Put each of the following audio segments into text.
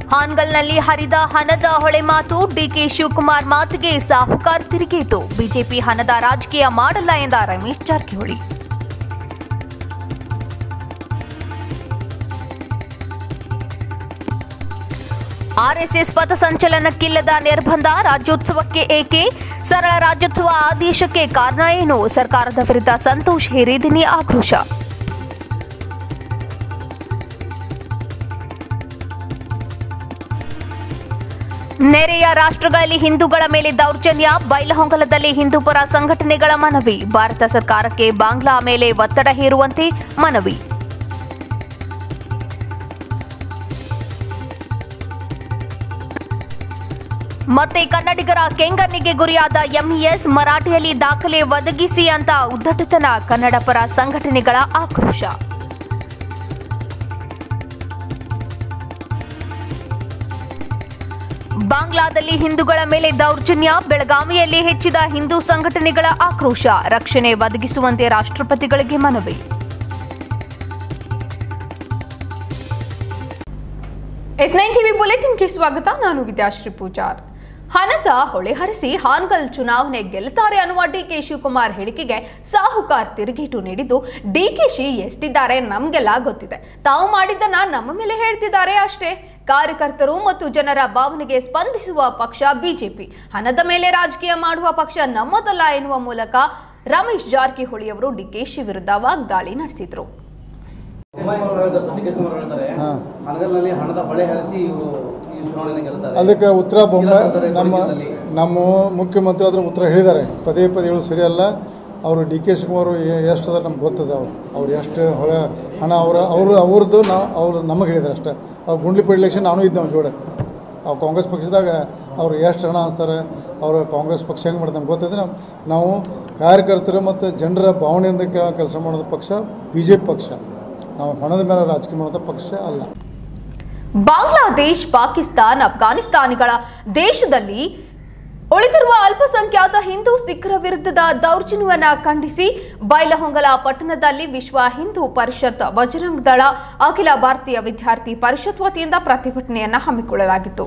ಹಾನ್ಗಲ್ನಲ್ಲಿ ಹರಿದ ಹಣದ ಹೊಳೆ ಮಾತು ಡಿಕೆ ಶಿವಕುಮಾರ್ ಮಾತಿಗೆ ಸಾಹುಕಾರ್ ತಿರುಗೇಟು ಬಿಜೆಪಿ ಹಣದ ರಾಜಕೀಯ ಮಾಡಲ್ಲ ಎಂದ ರಮೇಶ್ ಜಾರಕಿಹೊಳಿ ಆರ್ಎಸ್ಎಸ್ ಪಥಸಂಚಲನಕ್ಕಿಲ್ಲದ ನಿರ್ಬಂಧ ರಾಜ್ಯೋತ್ಸವಕ್ಕೆ ಏಕೆ ಸರಳ ರಾಜ್ಯೋತ್ಸವ ಆದೇಶಕ್ಕೆ ಕಾರಣ ಏನು ಸರ್ಕಾರದ ವಿರುದ್ಧ ಸಂತೋಷ್ ಹಿರೇದಿನಿ ಆಕ್ರೋಶ ನೆರೆಯ ರಾಷ್ಟ್ರಗಳಲ್ಲಿ ಹಿಂದೂಗಳ ಮೇಲೆ ದೌರ್ಜನ್ಯ ಬೈಲಹೊಂಗಲದಲ್ಲಿ ಹಿಂದೂಪರ ಸಂಘಟನೆಗಳ ಮನವಿ ಭಾರತ ಸರ್ಕಾರಕ್ಕೆ ಬಾಂಗ್ಲಾ ಮೇಲೆ ಒತ್ತಡ ಹೇರುವಂತೆ ಮನವಿ ಮತ್ತೆ ಕನ್ನಡಿಗರ ಕೆಂಗಣ್ಣಿಗೆ ಗುರಿಯಾದ ಎಂಇಎಸ್ ಮರಾಠಿಯಲ್ಲಿ ದಾಖಲೆ ಒದಗಿಸಿ ಅಂತ ಉದ್ದಟತನ ಕನ್ನಡ ಪರ ಸಂಘಟನೆಗಳ ಆಕ್ರೋಶ ಬಾಂಗ್ಲಾದಲ್ಲಿ ಹಿಂದೂಗಳ ಮೇಲೆ ದೌರ್ಜನ್ಯ ಬೆಳಗಾವಿಯಲ್ಲಿ ಹೆಚ್ಚಿದ ಹಿಂದೂ ಸಂಘಟನೆಗಳ ಆಕ್ರೋಶ ರಕ್ಷಣೆ ಒದಗಿಸುವಂತೆ ರಾಷ್ಟ್ರಪತಿಗಳಿಗೆ ಮನವಿ ಎಸ್ ನೈನ್ ಟಿವಿ ಬುಲೆಟಿನ್ಗೆ ಸ್ವಾಗತ ನಾನು ವಿದ್ಯಾಶ್ರೀ ಪೂಜಾರ್ ಹಣದ ಹೊಳೆ ಹರಿಸಿ ಹಾನ್ಗಲ್ ಚುನಾವಣೆ ಗೆಲ್ಲುತ್ತಾರೆ ಅನ್ನುವ ಡಿಕೆ ಶಿವಕುಮಾರ್ ಹೇಳಿಕೆಗೆ ಸಾಹುಕಾರ್ ತಿರುಗೇಟು ನೀಡಿದ್ದು ಡಿಕೆಶಿ ಎಷ್ಟಿದ್ದಾರೆ ನಮ್ಗೆಲ್ಲ ಗೊತ್ತಿದೆ ತಾವು ಮಾಡಿದ್ದನ್ನ ನಮ್ಮ ಮೇಲೆ ಹೇಳ್ತಿದ್ದಾರೆ ಅಷ್ಟೇ ಕಾರ್ಯಕರ್ತರು ಮತ್ತು ಜನರ ಭಾವನೆಗೆ ಸ್ಪಂದಿಸುವ ಪಕ್ಷ ಬಿಜೆಪಿ ಹಣದ ಮೇಲೆ ರಾಜಕೀಯ ಮಾಡುವ ಪಕ್ಷ ನಮ್ಮದಲ್ಲ ಎನ್ನುವ ಮೂಲಕ ರಮೇಶ್ ಜಾರಕಿಹೊಳಿ ಅವರು ಡಿಕೆಶಿ ವಿರುದ್ಧ ವಾಗ್ದಾಳಿ ನಡೆಸಿದ್ರು ಡಿಕೆ ಶಿವಕುಮಾರ್ ಹೇಳ್ತಾರೆ ಹನಗಲ್ನಲ್ಲಿ ಹಣದ ಹೊಳೆ ಹರಿಸಿ ಇವರು ಈ ಚುನಾವಣೆ ಗೆಲ್ತಾರೆ ಅದಕ್ಕೆ ಉತ್ತರ ಬೊಂಬೆ ಇಲಾಖಾದಲ್ಲಿ ನಮ್ಮ ಪರಿಷತ್ತಲ್ಲಿ. ನಮ್ಮ ಮುಖ್ಯಮಂತ್ರಿ ಆದರೂ ಉತ್ತರ ಹೇಳಿದ್ದಾರೆ ಪದೇ ಪದೇ ಹೇಳೋದು ಸರಿಯಲ್ಲ ಅವರು ಡಿ ಕೆ ಶಿವಕುಮಾರ್ ಎಷ್ಟು ಅದ ನಮ್ಗೆ ಗೊತ್ತದ ಅವ್ರು ಅವ್ರು ಎಷ್ಟು ಹೊಳೆ ಹಣ ಅವರ ಅವರು ಅವ್ರದ್ದು ನಾವು ಅವ್ರು ನಮಗೆ ಹೇಳಿದ್ದಾರೆ ಅಷ್ಟೇ ಅವ್ರು ಗುಂಡ್ಲಿಪೇಟೆ ಎಲೆಕ್ಷನ್ ನಾನು ಇದ್ದೆ ಅವ್ನ ಜೋಡೆ ಅವ್ರು ಕಾಂಗ್ರೆಸ್ ಪಕ್ಷದಾಗ ಅವ್ರು ಎಷ್ಟು ಹಣ ಅನ್ಸ್ತಾರೆ ಅವರು ಕಾಂಗ್ರೆಸ್ ಪಕ್ಷ ಹೆಂಗೆ ಮಾಡ್ತಾರೆ ನಮ್ಗೆ ಗೊತ್ತಿದೆ ನಾವು ನಾವು ಕಾರ್ಯಕರ್ತರು ಮತ್ತು ಜನರ ಭಾವನೆಯಿಂದ ಕೆಲಸ ಮಾಡೋದು ಪಕ್ಷ ಬಿ ಜೆ ಪಿ ಪಕ್ಷ ನಾವು ಹಣದ ಮೇಲೆ ರಾಜಕೀಯ ಮಾಡೋದು ಪಕ್ಷ ಅಲ್ಲ ಬಾಂಗ್ಲಾದೇಶ್ ಪಾಕಿಸ್ತಾನ್ ಅಫ್ಘಾನಿಸ್ತಾನಿಗಳ ದೇಶದಲ್ಲಿ ಉಳಿದಿರುವ ಅಲ್ಪಸಂಖ್ಯಾತ ಹಿಂದೂ ಸಿಖ್ಖರ ವಿರುದ್ಧದ ದೌರ್ಜನ್ಯವನ್ನ ಖಂಡಿಸಿ ಬೈಲಹೊಂಗಲ ಪಟ್ಟಣದಲ್ಲಿ ವಿಶ್ವ ಹಿಂದೂ ಪರಿಷತ್ ಬಜರಂಗ್ ದಳ ಅಖಿಲ ಭಾರತೀಯ ವಿದ್ಯಾರ್ಥಿ ಪರಿಷತ್ ವತಿಯಿಂದ ಪ್ರತಿಭಟನೆಯನ್ನ ಹಮ್ಮಿಕೊಳ್ಳಲಾಗಿತ್ತು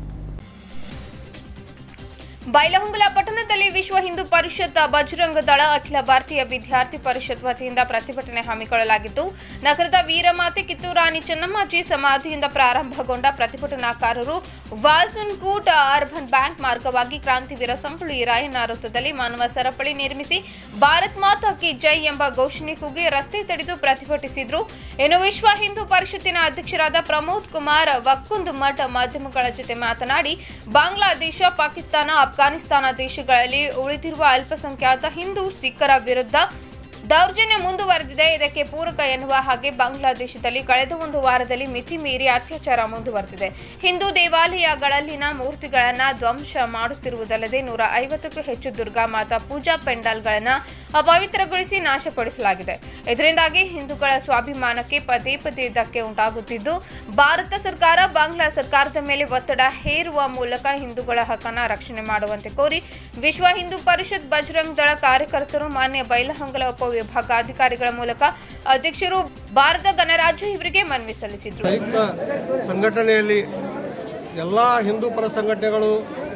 ಬೈಲಹೊಂಗಲ ಪಟ್ಟಣದಲ್ಲಿ ವಿಶ್ವ ಹಿಂದೂ ಪರಿಷತ್ ಬಜರಂಗ ದಳ ಅಖಿಲ ಭಾರತೀಯ ವಿದ್ಯಾರ್ಥಿ ಪರಿಷತ್ ವತಿಯಿಂದ ಪ್ರತಿಭಟನೆ ಹಮ್ಮಿಕೊಳ್ಳಲಾಗಿದ್ದು ನಗರದ ವೀರಮಾತೆ ಕಿತ್ತೂರಾಣಿ ಚೆನ್ನಮ್ಮಾಜಿ ಸಮಾಧಿಯಿಂದ ಪ್ರಾರಂಭಗೊಂಡ ಪ್ರತಿಭಟನಾಕಾರರು ವಾಲ್ಸುನ್ಕೂಟ್ ಅರ್ಬನ್ ಬ್ಯಾಂಕ್ ಮಾರ್ಗವಾಗಿ ಕ್ರಾಂತಿವೀರ ಸಂಗೊಳ್ಳಿ ರಾಯಣ್ಣ ವೃತ್ತದಲ್ಲಿ ಮಾನವ ಸರಪಳಿ ನಿರ್ಮಿಸಿ ಭಾರತ್ ಮಾತಾ ಕಿ ಜೈ ಎಂಬ ಘೋಷಣೆ ಕೂಗಿ ರಸ್ತೆ ತಡೆದು ಪ್ರತಿಭಟಿಸಿದ್ರು ಇನ್ನು ವಿಶ್ವ ಹಿಂದೂ ಪರಿಷತ್ತಿನ ಅಧ್ಯಕ್ಷರಾದ ಪ್ರಮೋದ್ ಕುಮಾರ್ ವಕ್ಕುಂದ್ ಮಠ ಮಾಧ್ಯಮಗಳ ಜೊತೆ ಮಾತನಾಡಿ ಬಾಂಗ್ಲಾದೇಶ ಪಾಕಿಸ್ತಾನ ಅಫ್ಘಾನಿಸ್ತಾನ ದೇಶಗಳಲ್ಲಿ ಉಳಿದಿರುವ ಅಲ್ಪಸಂಖ್ಯಾತ ಹಿಂದೂ ಸಿಖ್ಖರ ವಿರುದ್ಧ ದೌರ್ಜನ್ಯ ಮುಂದುವರೆದಿದೆ ಇದಕ್ಕೆ ಪೂರಕ ಎನ್ನುವ ಹಾಗೆ ಬಾಂಗ್ಲಾದೇಶದಲ್ಲಿ ಕಳೆದ ಒಂದು ವಾರದಲ್ಲಿ ಮಿತಿ ಮೀರಿ ಅತ್ಯಾಚಾರ ಮುಂದುವರೆದಿದೆ ಹಿಂದೂ ದೇವಾಲಯಗಳಲ್ಲಿನ ಮೂರ್ತಿಗಳನ್ನ ಧ್ವಂಸ ಮಾಡುತ್ತಿರುವುದಲ್ಲದೆ ನೂರ ಐವತ್ತಕ್ಕೂ ಹೆಚ್ಚು ದುರ್ಗಾ ಮಾತಾ ಪೂಜಾ ಪೆಂಡಾಲ್ಗಳನ್ನ ಅಪವಿತ್ರಗೊಳಿಸಿ ನಾಶಪಡಿಸಲಾಗಿದೆ ಇದರಿಂದಾಗಿ ಹಿಂದೂಗಳ ಸ್ವಾಭಿಮಾನಕ್ಕೆ ಪದೇ ಪದೇ ಧಕ್ಕೆ ಉಂಟಾಗುತ್ತಿದ್ದು ಭಾರತ ಸರ್ಕಾರ ಬಾಂಗ್ಲಾ ಸರ್ಕಾರದ ಮೇಲೆ ಒತ್ತಡ ಹೇರುವ ಮೂಲಕ ಹಿಂದೂಗಳ ಹಕ್ಕನ್ನ ರಕ್ಷಣೆ ಮಾಡುವಂತೆ ಕೋರಿ ವಿಶ್ವ ಹಿಂದೂ ಪರಿಷತ್ ಬಜರಂಗ್ ದಳ ಕಾರ್ಯಕರ್ತರು ಮಾನ್ಯ ಬೈಲಹೊಂಗಲ ಉಪವಿಭಾಗಾಧಿಕಾರಿಗಳ ಮೂಲಕ ಅಧ್ಯಕ್ಷರು ಭಾರತ ಗಣರಾಜ್ಯ ಇವರಿಗೆ ಮನವಿ ಸಲ್ಲಿಸಿದ್ರು ಸಂಯುಕ್ತ ಸಂಘಟನೆಯಲ್ಲಿ ಎಲ್ಲ ಹಿಂದೂ ಪರ ಸಂಘಟನೆಗಳು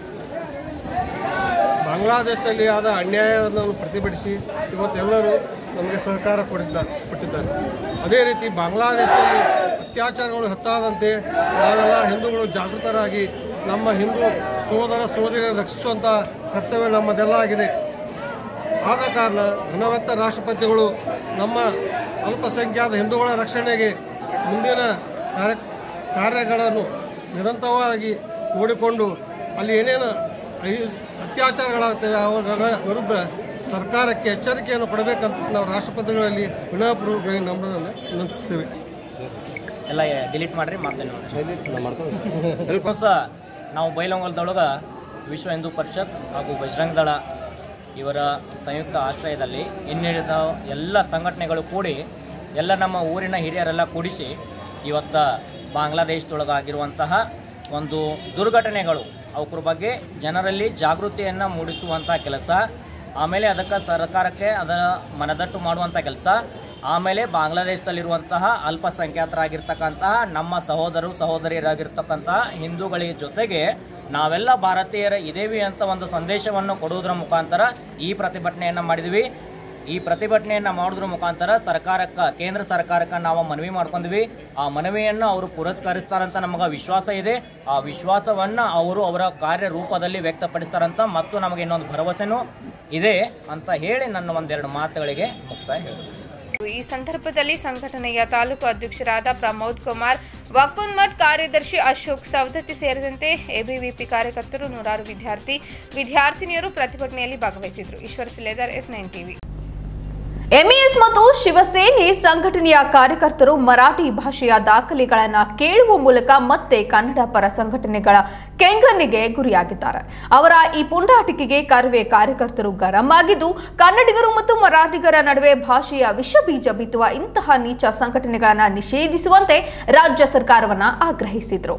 ಬಾಂಗ್ಲಾದೇಶದಲ್ಲಿ ಆದ ಅನ್ಯಾಯವನ್ನು ಪ್ರತಿಭಟಿಸಿ ಇವತ್ತೆಲ್ಲರೂ ನಮಗೆ ಸಹಕಾರ ಕೊಟ್ಟಿದ್ದಾರೆ ಕೊಟ್ಟಿದ್ದಾರೆ ಅದೇ ರೀತಿ ಬಾಂಗ್ಲಾದೇಶದಲ್ಲಿ ಅತ್ಯಾಚಾರಗಳು ಹೆಚ್ಚಾದಂತೆ ನಾವೆಲ್ಲ ಹಿಂದೂಗಳು ಜಾಗೃತರಾಗಿ ನಮ್ಮ ಹಿಂದೂ ಸೋದರ ಸೋದರಿಯನ್ನು ರಕ್ಷಿಸುವಂಥ ಕರ್ತವ್ಯ ನಮ್ಮದೆಲ್ಲ ಆಗಿದೆ ಆದ ಕಾರಣ ಘನವೆತ್ತ ರಾಷ್ಟ್ರಪತಿಗಳು ನಮ್ಮ ಅಲ್ಪಸಂಖ್ಯಾತ ಹಿಂದೂಗಳ ರಕ್ಷಣೆಗೆ ಮುಂದಿನ ಕಾರ್ಯ ಕಾರ್ಯಗಳನ್ನು ನಿರಂತರವಾಗಿ ನೋಡಿಕೊಂಡು ಅಲ್ಲಿ ಏನೇನು ಐ- ಅತ್ಯಾಚಾರಗಳಾಗ್ತವೆ ಅವುಗಳ ವಿರುದ್ಧ ಸರ್ಕಾರಕ್ಕೆ ಎಚ್ಚರಿಕೆಯನ್ನು ಕೊಡಬೇಕಂತ ನಾವು ರಾಷ್ಟ್ರಪತಿಗಳಲ್ಲಿ ವಿನಯಪೂರ್ವಕವಾಗಿ ನಮ್ಮನ್ನು ವಿನಂತಿಸ್ತೇವೆ ಎಲ್ಲ ಡಿಲೀಟ್ ಮಾಡ್ರಿ ಮಾಡ್ತೇನೆ ಸ್ವಲ್ಪ ಸಹ ನಾವು ಬೈಲೊಂಗಲದೊಳಗೆ ವಿಶ್ವ ಹಿಂದೂ ಪರಿಷತ್ ಹಾಗೂ ಬಜರಂಗ ದಳ ಇವರ ಸಂಯುಕ್ತ ಆಶ್ರಯದಲ್ಲಿ ಇನ್ನಿಳಿದ ಎಲ್ಲ ಸಂಘಟನೆಗಳು ಕೂಡಿ ಎಲ್ಲ ನಮ್ಮ ಊರಿನ ಹಿರಿಯರೆಲ್ಲ ಕೂಡಿಸಿ ಇವತ್ತು ಬಾಂಗ್ಲಾದೇಶದೊಳಗಾಗಿರುವಂತಹ ಒಂದು ದುರ್ಘಟನೆಗಳು ಅವಕ್ರ ಬಗ್ಗೆ ಜನರಲ್ಲಿ ಜಾಗೃತಿಯನ್ನು ಮೂಡಿಸುವಂಥ ಕೆಲಸ ಆಮೇಲೆ ಅದಕ್ಕೆ ಸರ್ಕಾರಕ್ಕೆ ಅದರ ಮನದಟ್ಟು ಮಾಡುವಂಥ ಕೆಲಸ ಆಮೇಲೆ ಬಾಂಗ್ಲಾದೇಶದಲ್ಲಿರುವಂತಹ ಅಲ್ಪಸಂಖ್ಯಾತರಾಗಿರ್ತಕ್ಕಂತಹ ನಮ್ಮ ಸಹೋದರರು ಸಹೋದರಿಯರಾಗಿರ್ತಕ್ಕಂತಹ ಹಿಂದೂಗಳಿಗೆ ಜೊತೆಗೆ ನಾವೆಲ್ಲ ಭಾರತೀಯರ ಇದೇವಿ ಅಂತ ಒಂದು ಸಂದೇಶವನ್ನು ಕೊಡುವುದರ ಮುಖಾಂತರ ಈ ಪ್ರತಿಭಟನೆಯನ್ನು ಮಾಡಿದ್ವಿ ಈ ಪ್ರತಿಭಟನೆಯನ್ನು ಮಾಡೋದ್ರ ಮುಖಾಂತರ ಸರ್ಕಾರಕ್ಕೆ ಕೇಂದ್ರ ಸರ್ಕಾರಕ್ಕೆ ನಾವು ಮನವಿ ಮಾಡ್ಕೊಂಡ್ವಿ ಆ ಮನವಿಯನ್ನು ಅವರು ಪುರಸ್ಕರಿಸ್ತಾರಂತ ನಮಗೆ ವಿಶ್ವಾಸ ಇದೆ ಆ ವಿಶ್ವಾಸವನ್ನು ಅವರು ಅವರ ಕಾರ್ಯರೂಪದಲ್ಲಿ ವ್ಯಕ್ತಪಡಿಸ್ತಾರಂತ ಮತ್ತು ನಮಗೆ ಇನ್ನೊಂದು ಭರವಸೆನೂ ಇದೆ ಅಂತ ಹೇಳಿ ನನ್ನ ಒಂದೆರಡು ಮಾತುಗಳಿಗೆ ಮುಕ್ತಾಯ ಹೇಳಿದೆ ಈ ಸಂದರ್ಭದಲ್ಲಿ ಸಂಘಟನೆಯ ತಾಲೂಕು ಅಧ್ಯಕ್ಷರಾದ ಪ್ರಮೋದ್ ಕುಮಾರ್ ವಕುನ್ಮಠ್ ಕಾರ್ಯದರ್ಶಿ ಅಶೋಕ್ ಸವದತ್ತಿ ಸೇರಿದಂತೆ ಎಬಿವಿಪಿ ಕಾರ್ಯಕರ್ತರು ನೂರಾರು ವಿದ್ಯಾರ್ಥಿ ವಿದ್ಯಾರ್ಥಿನಿಯರು ಪ್ರತಿಭಟನೆಯಲ್ಲಿ ಭಾಗವಹಿಸಿದರು Eshwar Siledar S nine TV M E S ಮತ್ತು ಶಿವಸೇನೆ ಸಂಘಟನೆಯ ಕಾರ್ಯಕರ್ತರು ಮರಾಠಿ ಭಾಷೆಯ ದಾಖಲೆಗಳನ್ನು ಕೇಳುವ ಮೂಲಕ ಮತ್ತೆ ಕನ್ನಡ ಪರ ಸಂಘಟನೆಗಳ ಕೆಂಗಣ್ಣಿಗೆ ಗುರಿಯಾಗಿದ್ದಾರೆ ಅವರ ಈ ಪುಂಡಾಟಿಕೆಗೆ ಕರವೇ ಕಾರ್ಯಕರ್ತರು ಗರಂ ಆಗಿದ್ದು ಕನ್ನಡಿಗರು ಮತ್ತು ಮರಾಠಿಗರ ನಡುವೆ ಭಾಷೆಯ ವಿಷಬೀಜ ಬಿತ್ತುವ ಇಂತಹ ನೀಚ ಸಂಘಟನೆಗಳನ್ನು ನಿಷೇಧಿಸುವಂತೆ ರಾಜ್ಯ ಸರ್ಕಾರವನ್ನ ಆಗ್ರಹಿಸಿದರು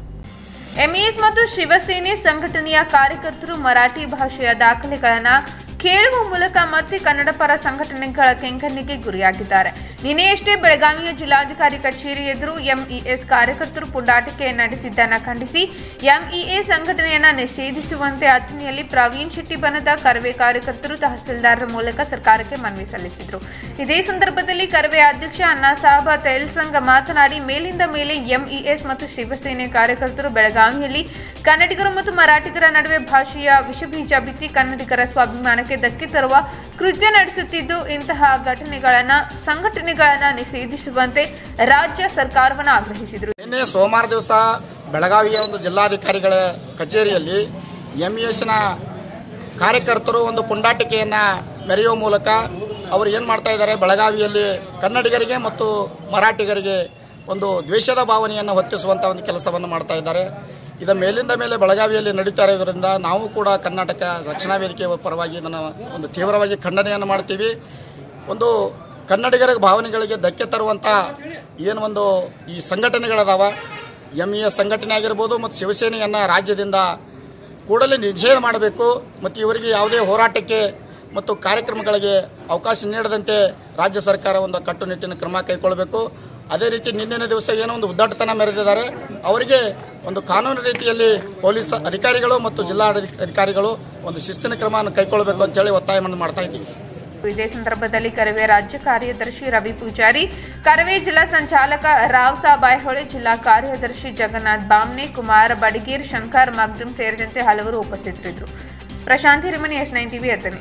ಎಂಇಎಸ್ ಮತ್ತು ಶಿವಸೇನೆ ಸಂಘಟನೆಯ ಕಾರ್ಯಕರ್ತರು ಮರಾಠಿ ಭಾಷೆಯ ದಾಖಲೆಗಳನ್ನು ಕೇಳುವ ಮೂಲಕ ಮತ್ತೆ ಕನ್ನಡ ಪರ ಸಂಘಟನೆಗಳ ಕೆಂಕನ್ನಿಗೆ ಗುರಿಯಾಗಿದ್ದಾರೆ ನಿನ್ನೆಯಷ್ಟೇ ಬೆಳಗಾವಿಯ ಜಿಲ್ಲಾಧಿಕಾರಿ ಕಚೇರಿ ಎದುರು ಎಂಇಎಸ್ ಕಾರ್ಯಕರ್ತರು ಪುಂಡಾಟಿಕೆ ನಡೆಸಿದ್ದನ್ನು ಖಂಡಿಸಿ ಎಂಇಎ ಸಂಘಟನೆಯನ್ನ ನಿಷೇಧಿಸುವಂತೆ ಅಥಣಿಯಲ್ಲಿ ಪ್ರವೀಣ್ ಶೆಟ್ಟಿ ಬಣದ ಕರವೇ ಕಾರ್ಯಕರ್ತರು ತಹಸೀಲ್ದಾರರ ಮೂಲಕ ಸರ್ಕಾರಕ್ಕೆ ಮನವಿ ಸಲ್ಲಿಸಿದರು ಇದೇ ಸಂದರ್ಭದಲ್ಲಿ ಕರವೇ ಅಧ್ಯಕ್ಷ ಅಣ್ಣಾಸಾಹಬ ತೈಲ್ಸಂಗ ಮಾತನಾಡಿ ಮೇಲಿಂದ ಮೇಲೆ ಎಂಇಎಸ್ ಮತ್ತು ಶಿವಸೇನೆ ಕಾರ್ಯಕರ್ತರು ಬೆಳಗಾವಿಯಲ್ಲಿ ಕನ್ನಡಿಗರು ಮತ್ತು ಮರಾಠಿಗರ ನಡುವೆ ಭಾಷೆಯ ವಿಷಬೀಜ ಬಿತ್ತಿ ಕನ್ನಡಿಗರ ಸ್ವಾಭಿಮಾನಕ್ಕೆ ಧಕ್ಕೆ ತರುವ ಕೃತ್ಯ ನಡೆಸುತ್ತಿದ್ದು ಇಂತಹ ಘಟನೆಗಳನ್ನ ಸಂಘಟನೆಗಳನ್ನ ನಿಷೇಧಿಸುವಂತೆ ರಾಜ್ಯ ಸರ್ಕಾರವನ್ನು ಆಗ್ರಹಿಸಿದರು ನಿನ್ನೆ ಸೋಮವಾರ ದಿವಸ ಬೆಳಗಾವಿಯ ಒಂದು ಜಿಲ್ಲಾಧಿಕಾರಿಗಳ ಕಚೇರಿಯಲ್ಲಿ ಎಂಇಎಸ್ನ ಕಾರ್ಯಕರ್ತರು ಒಂದು ಪುಂಡಾಟಿಕೆಯನ್ನು ಮೆರೆಯುವ ಮೂಲಕ ಅವರು ಏನು ಮಾಡ್ತಾ ಇದ್ದಾರೆ ಬೆಳಗಾವಿಯಲ್ಲಿ ಕನ್ನಡಿಗರಿಗೆ ಮತ್ತು ಮರಾಠಿಗರಿಗೆ ಒಂದು ದ್ವೇಷದ ಭಾವನೆಯನ್ನು ಹೊತ್ತಿಸುವಂಥ ಒಂದು ಕೆಲಸವನ್ನು ಮಾಡ್ತಾ ಇದ್ದಾರೆ ಇದರ ಮೇಲಿಂದ ಮೇಲೆ ಬೆಳಗಾವಿಯಲ್ಲಿ ನಡೀತಾ ಇರೋದ್ರಿಂದ ನಾವು ಕೂಡ ಕರ್ನಾಟಕ ರಕ್ಷಣಾ ವೇದಿಕೆ ಪರವಾಗಿ ಇದನ್ನು ಒಂದು ತೀವ್ರವಾಗಿ ಖಂಡನೆಯನ್ನು ಮಾಡ್ತೀವಿ ಒಂದು ಕನ್ನಡಿಗರ ಭಾವನೆಗಳಿಗೆ ಧಕ್ಕೆ ತರುವಂಥ ಏನು ಒಂದು ಈ ಸಂಘಟನೆಗಳದಾವ ಎಂ ಇ ಎಸ್ ಸಂಘಟನೆ ಆಗಿರ್ಬೋದು ಮತ್ತು ಶಿವಸೇನೆಯನ್ನು ರಾಜ್ಯದಿಂದ ಕೂಡಲೇ ನಿಷೇಧ ಮಾಡಬೇಕು ಮತ್ತು ಇವರಿಗೆ ಯಾವುದೇ ಹೋರಾಟಕ್ಕೆ ಮತ್ತು ಕಾರ್ಯಕ್ರಮಗಳಿಗೆ ಅವಕಾಶ ನೀಡದಂತೆ ರಾಜ್ಯ ಸರ್ಕಾರ ಒಂದು ಕಟ್ಟುನಿಟ್ಟಿನ ಕ್ರಮ ಕೈಗೊಳ್ಳಬೇಕು ಅದೇ ರೀತಿ ನಿನ್ನಿನ ದಿವಸ ಏನೋ ಒಂದು ಉದ್ದಾಟತನ ಮೆರೆದಿದ್ದಾರೆ ಅವರಿಗೆ ಒಂದು ಕಾನೂನು ರೀತಿಯಲ್ಲಿ ಪೊಲೀಸ್ ಅಧಿಕಾರಿಗಳು ಮತ್ತು ಜಿಲ್ಲಾ ಅಧಿಕಾರಿಗಳು ಒಂದು ಶಿಸ್ತಿನ ಕ್ರಮವನ್ನು ಕೈಗೊಳ್ಳಬೇಕು ಅಂತೇಳಿ ಒತ್ತಾಯವನ್ನು ಮಾಡ್ತಾ ಇದ್ದೀವಿ ಇದೇ ಸಂದರ್ಭದಲ್ಲಿ ಕರವೇ ರಾಜ್ಯ ಕಾರ್ಯದರ್ಶಿ ರವಿ ಪೂಜಾರಿ ಕರವೇ ಜಿಲ್ಲಾ ಸಂಚಾಲಕ ರಾವ್ ಸಾಬ್ ಬಾಯ್ಹೊಳೆ ಜಿಲ್ಲಾ ಕಾರ್ಯದರ್ಶಿ ಜಗನ್ನಾಥ್ ಬಾಮ್ನೆ ಕುಮಾರ್ ಬಡಗೀರ್ ಶಂಕರ್ ಮಗ್ದುಮ್ ಸೇರಿದಂತೆ ಹಲವರು ಉಪಸ್ಥಿತರಿದ್ದರು Prashanti Rimani S nine TV Athani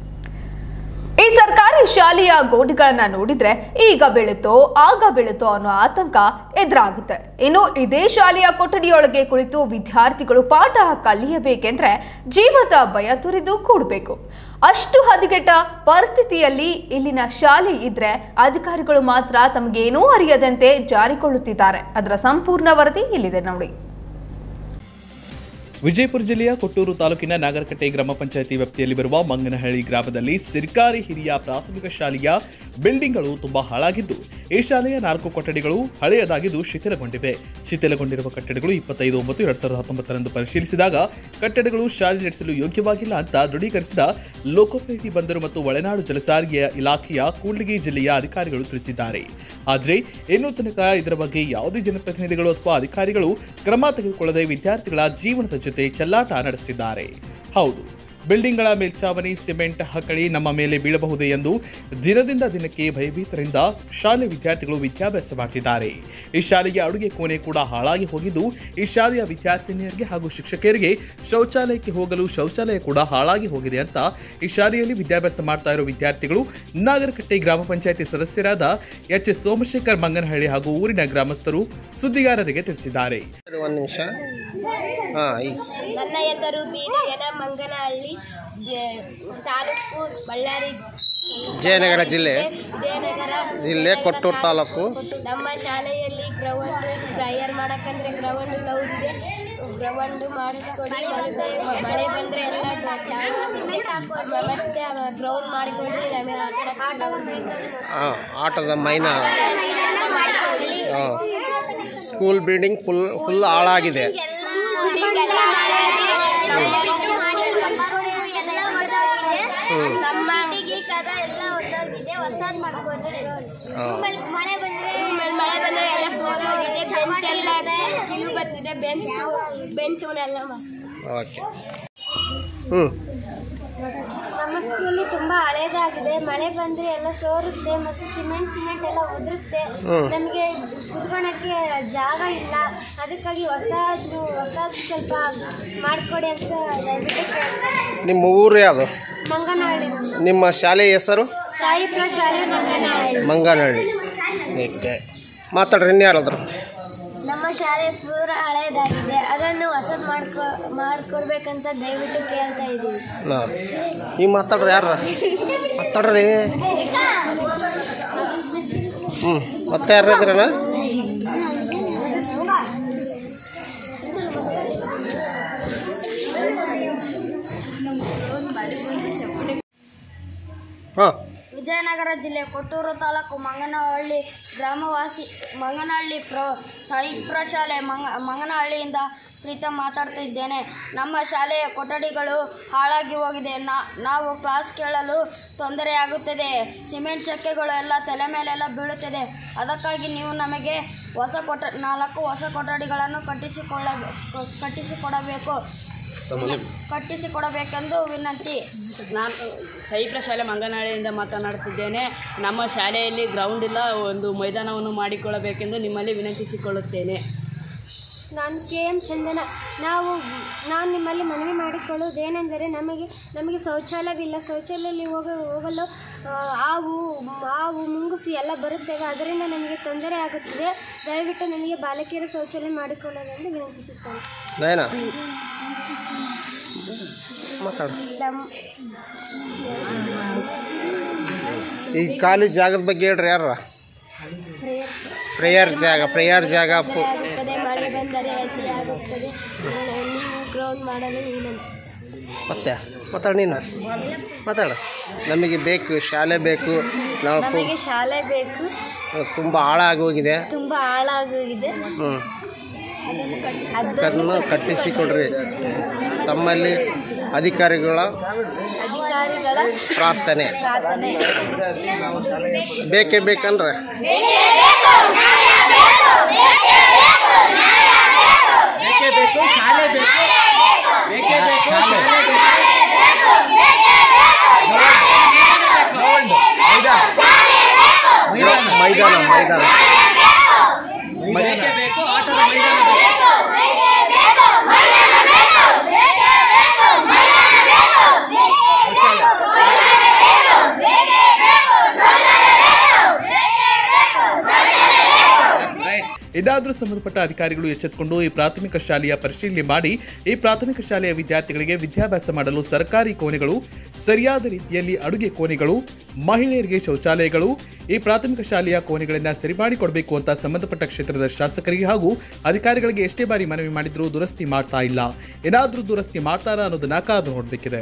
ಈ ಸರ್ಕಾರಿ ಶಾಲೆಯ ಗೋಡೆಗಳನ್ನ ನೋಡಿದ್ರೆ ಈಗ ಬೀಳುತ್ತೋ ಆಗ ಬೀಳುತ್ತೋ ಅನ್ನೋ ಆತಂಕ ಎದುರಾಗುತ್ತೆ ಇನ್ನು ಇದೇ ಶಾಲೆಯ ಕೊಠಡಿಯೊಳಗೆ ಕುಳಿತು ವಿದ್ಯಾರ್ಥಿಗಳು ಪಾಠ ಕಲಿಯಬೇಕೆಂದ್ರೆ ಜೀವದ ಭಯ ತೊರೆದು ಕೂಡಬೇಕು ಅಷ್ಟು ಹದಗೆಟ್ಟ ಪರಿಸ್ಥಿತಿಯಲ್ಲಿ ಇಲ್ಲಿನ ಶಾಲೆ ಇದ್ರೆ ಅಧಿಕಾರಿಗಳು ಮಾತ್ರ ತಮಗೇನೂ ಅರಿಯದಂತೆ ಜಾರಿಕೊಳ್ಳುತ್ತಿದ್ದಾರೆ ಅದರ ಸಂಪೂರ್ಣ ವರದಿ ಇಲ್ಲಿದೆ ನೋಡಿ ವಿಜಯಪುರ ಜಿಲ್ಲೆಯ ಕೊಟ್ಟೂರು ತಾಲೂಕಿನ ನಾಗರಕಟ್ಟೆ ಗ್ರಾಮ ಪಂಚಾಯತಿ ವ್ಯಾಪ್ತಿಯಲ್ಲಿ ಬರುವ ಮಂಗನಹಳ್ಳಿ ಗ್ರಾಮದಲ್ಲಿ ಸರ್ಕಾರಿ ಹಿರಿಯ ಪ್ರಾಥಮಿಕ ಶಾಲೆಯ ಬಿಲ್ಡಿಂಗ್ಗಳು ತುಂಬಾ ಹಾಳಾಗಿದ್ದು ಈ ಶಾಲೆಯ ನಾಲ್ಕು ಕೊಠಡಿಗಳು ಹಳೆಯದಾಗಿದ್ದು ಶಿಥಿಲಗೊಂಡಿವೆ ಶಿಥಿಲಗೊಂಡಿರುವ ಕಟ್ಟಡಗಳು ಇಪ್ಪತ್ತೈದು ಒಂಬತ್ತು ಎರಡ್ ಸಾವಿರದ ಹತ್ತೊಂಬತ್ತರಂದು ಪರಿಶೀಲಿಸಿದಾಗ ಕಟ್ಟಡಗಳು ಶಾಲೆ ನಡೆಸಲು ಯೋಗ್ಯವಾಗಿಲ್ಲ ಅಂತ ದೃಢೀಕರಿಸಿದ ಲೋಕೋಪಯೋಗಿ ಬಂದರು ಮತ್ತು ಒಳನಾಡು ಜಲಸಾರಿಗೆ ಇಲಾಖೆಯ ಕೂಡ್ಲಿಗಿ ಜಿಲ್ಲೆಯ ಅಧಿಕಾರಿಗಳು ತಿಳಿಸಿದ್ದಾರೆ ಆದರೆ ಇನ್ನೂ ತನಕ ಇದರ ಬಗ್ಗೆ ಯಾವುದೇ ಜನಪ್ರತಿನಿಧಿಗಳು ಅಥವಾ ಅಧಿಕಾರಿಗಳು ಕ್ರಮ ತೆಗೆದುಕೊಳ್ಳದೆ ವಿದ್ಯಾರ್ಥಿಗಳ ಜೀವನದ ಜೊತೆ ಚೆಲ್ಲಾಟ ನಡೆಸಿದ್ದಾರೆ ಹೌದು ಬಿಲ್ಡಿಂಗ್ಗಳ ಮೇಲ್ಚಾವಣಿ ಸಿಮೆಂಟ್ ಹಕ್ಕಳಿ ನಮ್ಮ ಮೇಲೆ ಬೀಳಬಹುದೇ ಎಂದು ದಿನದಿಂದ ದಿನಕ್ಕೆ ಭಯಭೀತರಿಂದ ಶಾಲೆ ವಿದ್ಯಾರ್ಥಿಗಳು ವಿದ್ಯಾಭ್ಯಾಸ ಮಾಡ್ತಿದ್ದಾರೆ ಈ ಶಾಲೆಗೆ ಅಡುಗೆ ಕೋಣೆ ಕೂಡ ಹಾಳಾಗಿ ಹೋಗಿದ್ದು ಈ ಶಾಲೆಯ ವಿದ್ಯಾರ್ಥಿನಿಯರಿಗೆ ಹಾಗೂ ಶಿಕ್ಷಕರಿಗೆ ಶೌಚಾಲಯಕ್ಕೆ ಹೋಗಲು ಶೌಚಾಲಯ ಕೂಡ ಹಾಳಾಗಿ ಹೋಗಿದೆ ಅಂತ ಈ ಶಾಲೆಯಲ್ಲಿ ವಿದ್ಯಾಭ್ಯಾಸ ಮಾಡ್ತಾ ಇರೋ ವಿದ್ಯಾರ್ಥಿಗಳು ನಾಗರಕಟ್ಟೆ ಗ್ರಾಮ ಪಂಚಾಯತಿ ಸದಸ್ಯರಾದ ಎಚ್ ಎಸ್ ಸೋಮಶೇಖರ್ ಮಂಗನಹಳ್ಳಿ ಹಾಗೂ ಊರಿನ ಗ್ರಾಮಸ್ಥರು ಸುದ್ದಿಗಾರರಿಗೆ ತಿಳಿಸಿದ್ದಾರೆ ಒಂದು ನಿಮಿಷ ಹಾಂ ಈಗ ನನ್ನ ಹೆಸರು ಬೀರಯ್ಯನ ಮಂಗನಹಳ್ಳಿ ಜೆ- ತಾಲೂಕು ಬಳ್ಳಾರಿ ಜಯನಗರ ಜಿಲ್ಲೆ ವಿಜಯನಗರ ಜಿಲ್ಲೆ ಕೊಟ್ಟೂರು ತಾಲೂಕು ನಮ್ಮ ಶಾಲೆಯಲ್ಲಿ ಗ್ರೌಂಡ್ ಪ್ರಯರ್ ಮಾಡಕ್ಕಂದ್ರೆ ಗ್ರೌಂಡ್ ಇದೆ ಗ್ರೌಂಡ್ ಮಾಡಿಕೊಡಿ ಮತ್ತೆ ಮಳೆ ಬಂದರೆ ಎಲ್ಲ ಮತ್ತೆ ಗ್ರೌಂಡ್ ಮಾಡಿಕೊಡ್ರಿ ನಮಗೆ ಹಾಂ ಆಟದ ಮೈನ ಹಾಂ ಸ್ಕೂಲ್ ಬಿಲ್ಡಿಂಗ್ ಫುಲ್ ಫುಲ್ ಹಾಳಾಗಿದೆ ನಮ್ಮ ಅಡಿಗೆ ಕದ ಎಲ್ಲ ಹೊರಟೋಗಿದೆ ಹೊಸದ್ ಮಾಡ್ಕೊಂಡ್ರೆ ಮಳೆ ಬಂದ್ರೆ ಮಳೆ ಬಂದ್ರೆ ಎಲ್ಲ ಸೋಲೋಗಿದೆ ಬೆಂಚ್ ಎಲ್ಲ ಕಿಲು ಬರ್ತಿದೆ ಬೆಂಚ್ ಬೆಂಚ್ ಎಲ್ಲ ಓಕೆ ಹ್ಞೂ ನಮ್ಮ ಸ್ಕೂಲಿ ತುಂಬಾ ಹಳೇದಾಗಿದೆ ಮಳೆ ಬಂದ್ರೆ ಎಲ್ಲ ಸೋರುತ್ತೆ ಮತ್ತು ಸಿಮೆಂಟ್ ಸಿಮೆಂಟ್ ಎಲ್ಲ ಉದುರುತ್ತೆ ಹ್ಮ್. ನಮಗೆ ಕುತ್ಕೊಳಕ್ಕೆ ಜಾಗ ಇಲ್ಲ ಅದಕ್ಕಾಗಿ ಹೊಸದು ಹೊಸದು ಸ್ವಲ್ಪ ಮಾಡಿಕೊಡಿ ಅಂತ ದಯವಿಟ್ಟು ಕೇಳ್ತೀನಿ. ನಿಮ್ಮ ಊರು ಯಾವುದು ಮಂಗನಹಳ್ಳಿ ನಿಮ್ಮ ಶಾಲೆ ಹೆಸರು ಸಾಯಿಪುರ ಶಾಲೆ ಮಂಗನಹಳ್ಳಿ ಮಂಗನಹಳ್ಳಿ ಓಕೆ ಮಾತಾಡ್ರಿ ಇನ್ಯಾರಾದ್ರು ನಮ್ಮ ಶಾಲೆ ಪೂರ ಹಳೇದಾಗಿದೆ ಅದನ್ನು ಹೊಸದು ಮಾಡ್ಕೊ ಮಾಡಿಕೊಡ್ಬೇಕಂತ ದಯವಿಟ್ಟು ಕೇಳ್ತಾ ಇದ್ದೀವಿ ನಾ ನೀವು ಮಾತಾಡ್ರಿ ಯಾರ ಮಾತಾಡ್ರಿ ಹ್ಞೂ ಮತ್ತೆ ಯಾರು ಇದ್ರಣ್ಣ ಹಾಂ ವಿಜಯನಗರ ಜಿಲ್ಲೆ ಕೊಟ್ಟೂರು ತಾಲೂಕು ಮಂಗನಹಳ್ಳಿ ಗ್ರಾಮವಾಸಿ ಮಂಗನಹಳ್ಳಿ ಪ್ರ ಸಾಯಿಪುರ ಶಾಲೆ ಮಂಗ ಮಂಗನಹಳ್ಳಿಯಿಂದ ಪ್ರೀತಮ್ ಮಾತಾಡ್ತಾ ಇದ್ದೇನೆ ನಮ್ಮ ಶಾಲೆಯ ಕೊಠಡಿಗಳು ಹಾಳಾಗಿ ಹೋಗಿದೆ ನಾ- ನಾವು ಕ್ಲಾಸ್ ಕೇಳಲು ತೊಂದರೆಯಾಗುತ್ತದೆ ಸಿಮೆಂಟ್ ಚಕ್ಕೆಗಳು ಎಲ್ಲ ತಲೆ ಮೇಲೆಲ್ಲ ಬೀಳುತ್ತದೆ ಅದಕ್ಕಾಗಿ ನೀವು ನಮಗೆ ಹೊಸ ಕೊಠ ನಾಲ್ಕು ಹೊಸ ಕೊಠಡಿಗಳನ್ನು ಕಟ್ಟಿಸಿಕೊಳ್ಳ ಕಟ್ಟಿಸಿಕೊಡಬೇಕು ಕಟ್ಟಿಸಿಕೊಡಬೇಕೆಂದು ವಿನಂತಿ ನಾನು ಸೈಪ್ರ ಶಾಲೆ ಮಂಗನಹಳ್ಳಿಯಿಂದ ಮಾತನಾಡುತ್ತಿದ್ದೇನೆ ನಮ್ಮ ಶಾಲೆಯಲ್ಲಿ ಗ್ರೌಂಡ್ ಇಲ್ಲ ಒಂದು ಮೈದಾನವನ್ನು ಮಾಡಿಕೊಳ್ಳಬೇಕೆಂದು ನಿಮ್ಮಲ್ಲಿ ವಿನಂತಿಸಿಕೊಳ್ಳುತ್ತೇನೆ ನಾನು ಕೆ ಎಂ ಚಂದನ ನಾವು ನಾನು ನಿಮ್ಮಲ್ಲಿ ಮನವಿ ಮಾಡಿಕೊಳ್ಳುವುದೇನೆಂದರೆ ನಮಗೆ ನಮಗೆ ಶೌಚಾಲಯವಿಲ್ಲ ಶೌಚಾಲಯದಲ್ಲಿ ಹೋಗ ಹೋಗಲು ಆ, ಹಾವು ಹಾವು ಮುಂಗುಸಿ ಎಲ್ಲ ಬರುತ್ತವೆ ಅದರಿಂದ ನಮಗೆ ತೊಂದರೆ ಆಗುತ್ತಿದೆ ದಯವಿಟ್ಟು ನಮಗೆ ಬಾಲಕಿಯರ ಶೌಚಾಲಯ ಮಾಡಿಕೊಳ್ಳೋದೆಂದು ವಿನಂತಿಸುತ್ತೇನೆ ನಯನ ಮಾತಾಡು ನಮ್ಮ ಈ ಖಾಲಿ ಜಾಗದ ಬಗ್ಗೆ ಹೇಳ್ರಿ ಯಾರ ಪ್ರೇಯರ್ ಜಾಗ ಪ್ರೇಯರ್ ಜಾಗ ಪು ಆಗುತ್ತದೆ ಮಳೆ ಬಂದರೆ ಹಸಿರು ಆಗುತ್ತದೆ ನೀವು ಗ್ರೌಂಡ್ ಮಾಡಲು ವಿನಂತಿ ಮತ್ತೆ ಮಾತಾಡು ನೀನು ಮಾತಾಡು ನಮಗೆ ಬೇಕು ಶಾಲೆ ಬೇಕು ನಾವು ನಮಗೆ ಶಾಲೆ ಬೇಕು ತುಂಬ ಹಾಳಾಗಿ ಹೋಗಿದೆ ತುಂಬ ಹಾಳಾಗೋಗಿದೆ ಹ್ಞೂ ಅದನ್ನು ಅದನ್ನು ಕಟ್ಟಿಸಿಕೊಡ್ರಿ ತಮ್ಮಲ್ಲಿ ಅಧಿಕಾರಿಗಳ ಅಧಿಕಾರಿಗಳ ಪ್ರಾರ್ಥನೆ ಪ್ರಾರ್ಥನೆ ಬೇಕೇ ಬೇಕಂದ್ರೆ ಮೈದಾನ ಮೈದಾನ ಇದಾದರೂ ಸಂಬಂಧಪಟ್ಟ ಅಧಿಕಾರಿಗಳು ಎಚ್ಚೆತ್ತುಕೊಂಡು ಈ ಪ್ರಾಥಮಿಕ ಶಾಲೆಯ ಪರಿಶೀಲನೆ ಮಾಡಿ ಈ ಪ್ರಾಥಮಿಕ ಶಾಲೆಯ ವಿದ್ಯಾರ್ಥಿಗಳಿಗೆ ವಿದ್ಯಾಭ್ಯಾಸ ಮಾಡಲು ಸರ್ಕಾರಿ ಕೋಣೆಗಳು ಸರಿಯಾದ ರೀತಿಯಲ್ಲಿ ಅಡುಗೆ ಕೋಣೆಗಳು ಮಹಿಳೆಯರಿಗೆ ಶೌಚಾಲಯಗಳು ಈ ಪ್ರಾಥಮಿಕ ಶಾಲೆಯ ಕೋಣೆಗಳನ್ನು ಸರಿ ಮಾಡಿಕೊಡಬೇಕು ಅಂತ ಸಂಬಂಧಪಟ್ಟ ಕ್ಷೇತ್ರದ ಶಾಸಕರಿಗೆ ಹಾಗೂ ಅಧಿಕಾರಿಗಳಿಗೆ ಎಷ್ಟೇ ಬಾರಿ ಮನವಿ ಮಾಡಿದರೂ ದುರಸ್ತಿ ಮಾಡ್ತಾ ಇಲ್ಲ ಏನಾದರೂ ದುರಸ್ತಿ ಮಾಡ್ತಾರಾ ಅನ್ನೋದನ್ನ ಕಾದು ನೋಡಬೇಕಿದೆ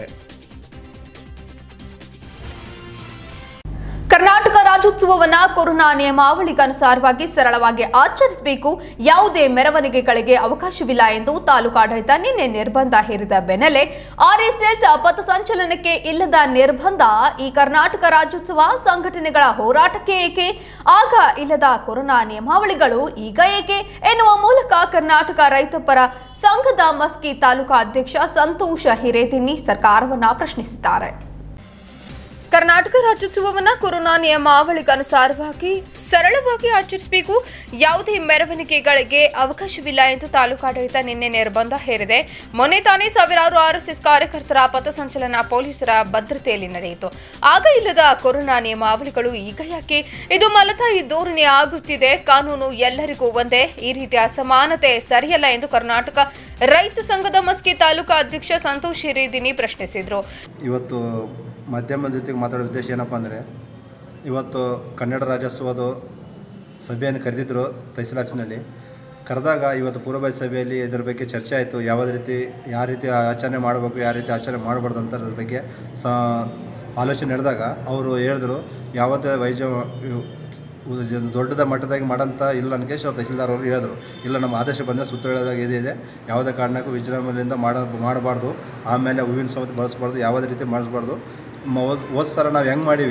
ಕರ್ನಾಟಕ ರಾಜ್ಯೋತ್ಸವವನ್ನ ಕೊರೋನಾ ನಿಯಮಾವಳಿಗನುಸಾರವಾಗಿ ಸರಳವಾಗಿ ಆಚರಿಸಬೇಕು ಯಾವುದೇ ಮೆರವಣಿಗೆಗಳಿಗೆ ಅವಕಾಶವಿಲ್ಲ ಎಂದು ತಾಲೂಕಾಡಳಿತ ನಿನ್ನೆ ನಿರ್ಬಂಧ ಹೇರಿದ ಬೆನ್ನಲ್ಲೇ ಆರ್ಎಸ್ಎಸ್ ಪಥಸಂಚಲನಕ್ಕೆ ಇಲ್ಲದ ನಿರ್ಬಂಧ ಈ ಕರ್ನಾಟಕ ರಾಜ್ಯೋತ್ಸವ ಸಂಘಟನೆಗಳ ಹೋರಾಟಕ್ಕೆ ಏಕೆ ಆಗ ಇಲ್ಲದ ಕೊರೋನಾ ನಿಯಮಾವಳಿಗಳು ಈಗ ಏಕೆ ಎನ್ನುವ ಮೂಲಕ ಕರ್ನಾಟಕ ರೈತಪರ ಸಂಘದ ಮಸ್ಕಿ ತಾಲೂಕಾ ಅಧ್ಯಕ್ಷ ಸಂತೋಷ ಹಿರೇದಿನ್ನಿ ಸರ್ಕಾರವನ್ನ ಪ್ರಶ್ನಿಸಿದ್ದಾರೆ ಕರ್ನಾಟಕ ರಾಜ್ಯೋತ್ಸವವನ್ನ ಕೊರೋನಾ ನಿಯಮಾವಳಿಗನುಸಾರವಾಗಿ ಸರಳವಾಗಿ ಆಚರಿಸಬೇಕು ಯಾವುದೇ ಮೆರವಣಿಗೆಗಳಿಗೆ ಅವಕಾಶವಿಲ್ಲ ಎಂದು ತಾಲೂಕಾಡಳಿತ ನಿನ್ನೆ ನಿರ್ಬಂಧ ಹೇರಿದೆ ಮೊನ್ನೆ ತಾನೇ ಸಾವಿರಾರು ಆರ್ಎಸ್ಎಸ್ ಕಾರ್ಯಕರ್ತರ ಪಥಸಂಚಲನ ಪೊಲೀಸರ ಭದ್ರತೆಯಲ್ಲಿ ನಡೆಯಿತು ಆಗ ಇಲ್ಲದ ಕೊರೋನಾ ನಿಯಮಾವಳಿಗಳು ಈಗ ಯಾಕೆ ಇದು ಮಲತಾಯಿ ಧೋರಣೆ ಆಗುತ್ತಿದೆ ಕಾನೂನು ಎಲ್ಲರಿಗೂ ಒಂದೇ ಈ ರೀತಿಯ ಅಸಮಾನತೆ ಸರಿಯಲ್ಲ ಎಂದು ಕರ್ನಾಟಕ ರೈತ ಸಂಘದ ಮಸ್ಕಿ ತಾಲೂಕಾ ಅಧ್ಯಕ್ಷ ಸಂತೋಷ್ ಹಿರಿದಿನಿ ಪ್ರಶ್ನಿಸಿದರು ಇವತ್ತು ಮಾಧ್ಯಮದ ಜೊತೆಗೆ ಮಾತಾಡೋ ಉದ್ದೇಶ ಏನಪ್ಪ ಅಂದರೆ ಇವತ್ತು ಕನ್ನಡ ರಾಜ್ಯೋತ್ಸವದ ಸಭೆಯನ್ನು ಕರೆದಿದ್ದರು ತಹಸೀಲ್ ಆಫೀಸ್ನಲ್ಲಿ ಕರೆದಾಗ ಇವತ್ತು ಪೂರ್ವಭಾವಿ ಸಭೆಯಲ್ಲಿ ಇದ್ರ ಬಗ್ಗೆ ಚರ್ಚೆ ಆಯಿತು ಯಾವ ರೀತಿ ಯಾವ ರೀತಿ ಆಚರಣೆ ಮಾಡಬೇಕು ಯಾವ ರೀತಿ ಆಚರಣೆ ಮಾಡಬಾರ್ದು ಅಂತ ಅದ್ರ ಬಗ್ಗೆ ಸ ಆಲೋಚನೆ ನಡೆದಾಗ ಅವರು ಹೇಳಿದ್ರು ಯಾವುದೇ ವೈಜ ದೊಡ್ಡದ ಮಟ್ಟದಾಗಿ ಮಾಡೋಂಥ ಇಲ್ಲ ನನಗೆ ಅವ್ರು ತಹಸೀಲ್ದಾರ್ ಅವರು ಹೇಳಿದ್ರು ಇಲ್ಲ ನಮ್ಮ ಆದೇಶ ಬಂದರೆ ಸುತ್ತಳದಾಗ ಇದೆ ಇದೆ ಯಾವುದೇ ಕಾರಣಕ್ಕೂ ವಿಜೃಂಭಣೆಯಿಂದ ಮಾಡ ಮಾಡಬಾರ್ದು ಆಮೇಲೆ ಹೂವಿನ ಸಮೇತ ಬಳಸಬಾರ್ದು ಯಾವುದೇ ರೀತಿ ಮಾಡಿಸ್ಬಾರ್ದು ಹೋದ ಸಲ ನಾವು ಹೆಂಗೆ ಮಾಡೀವಿ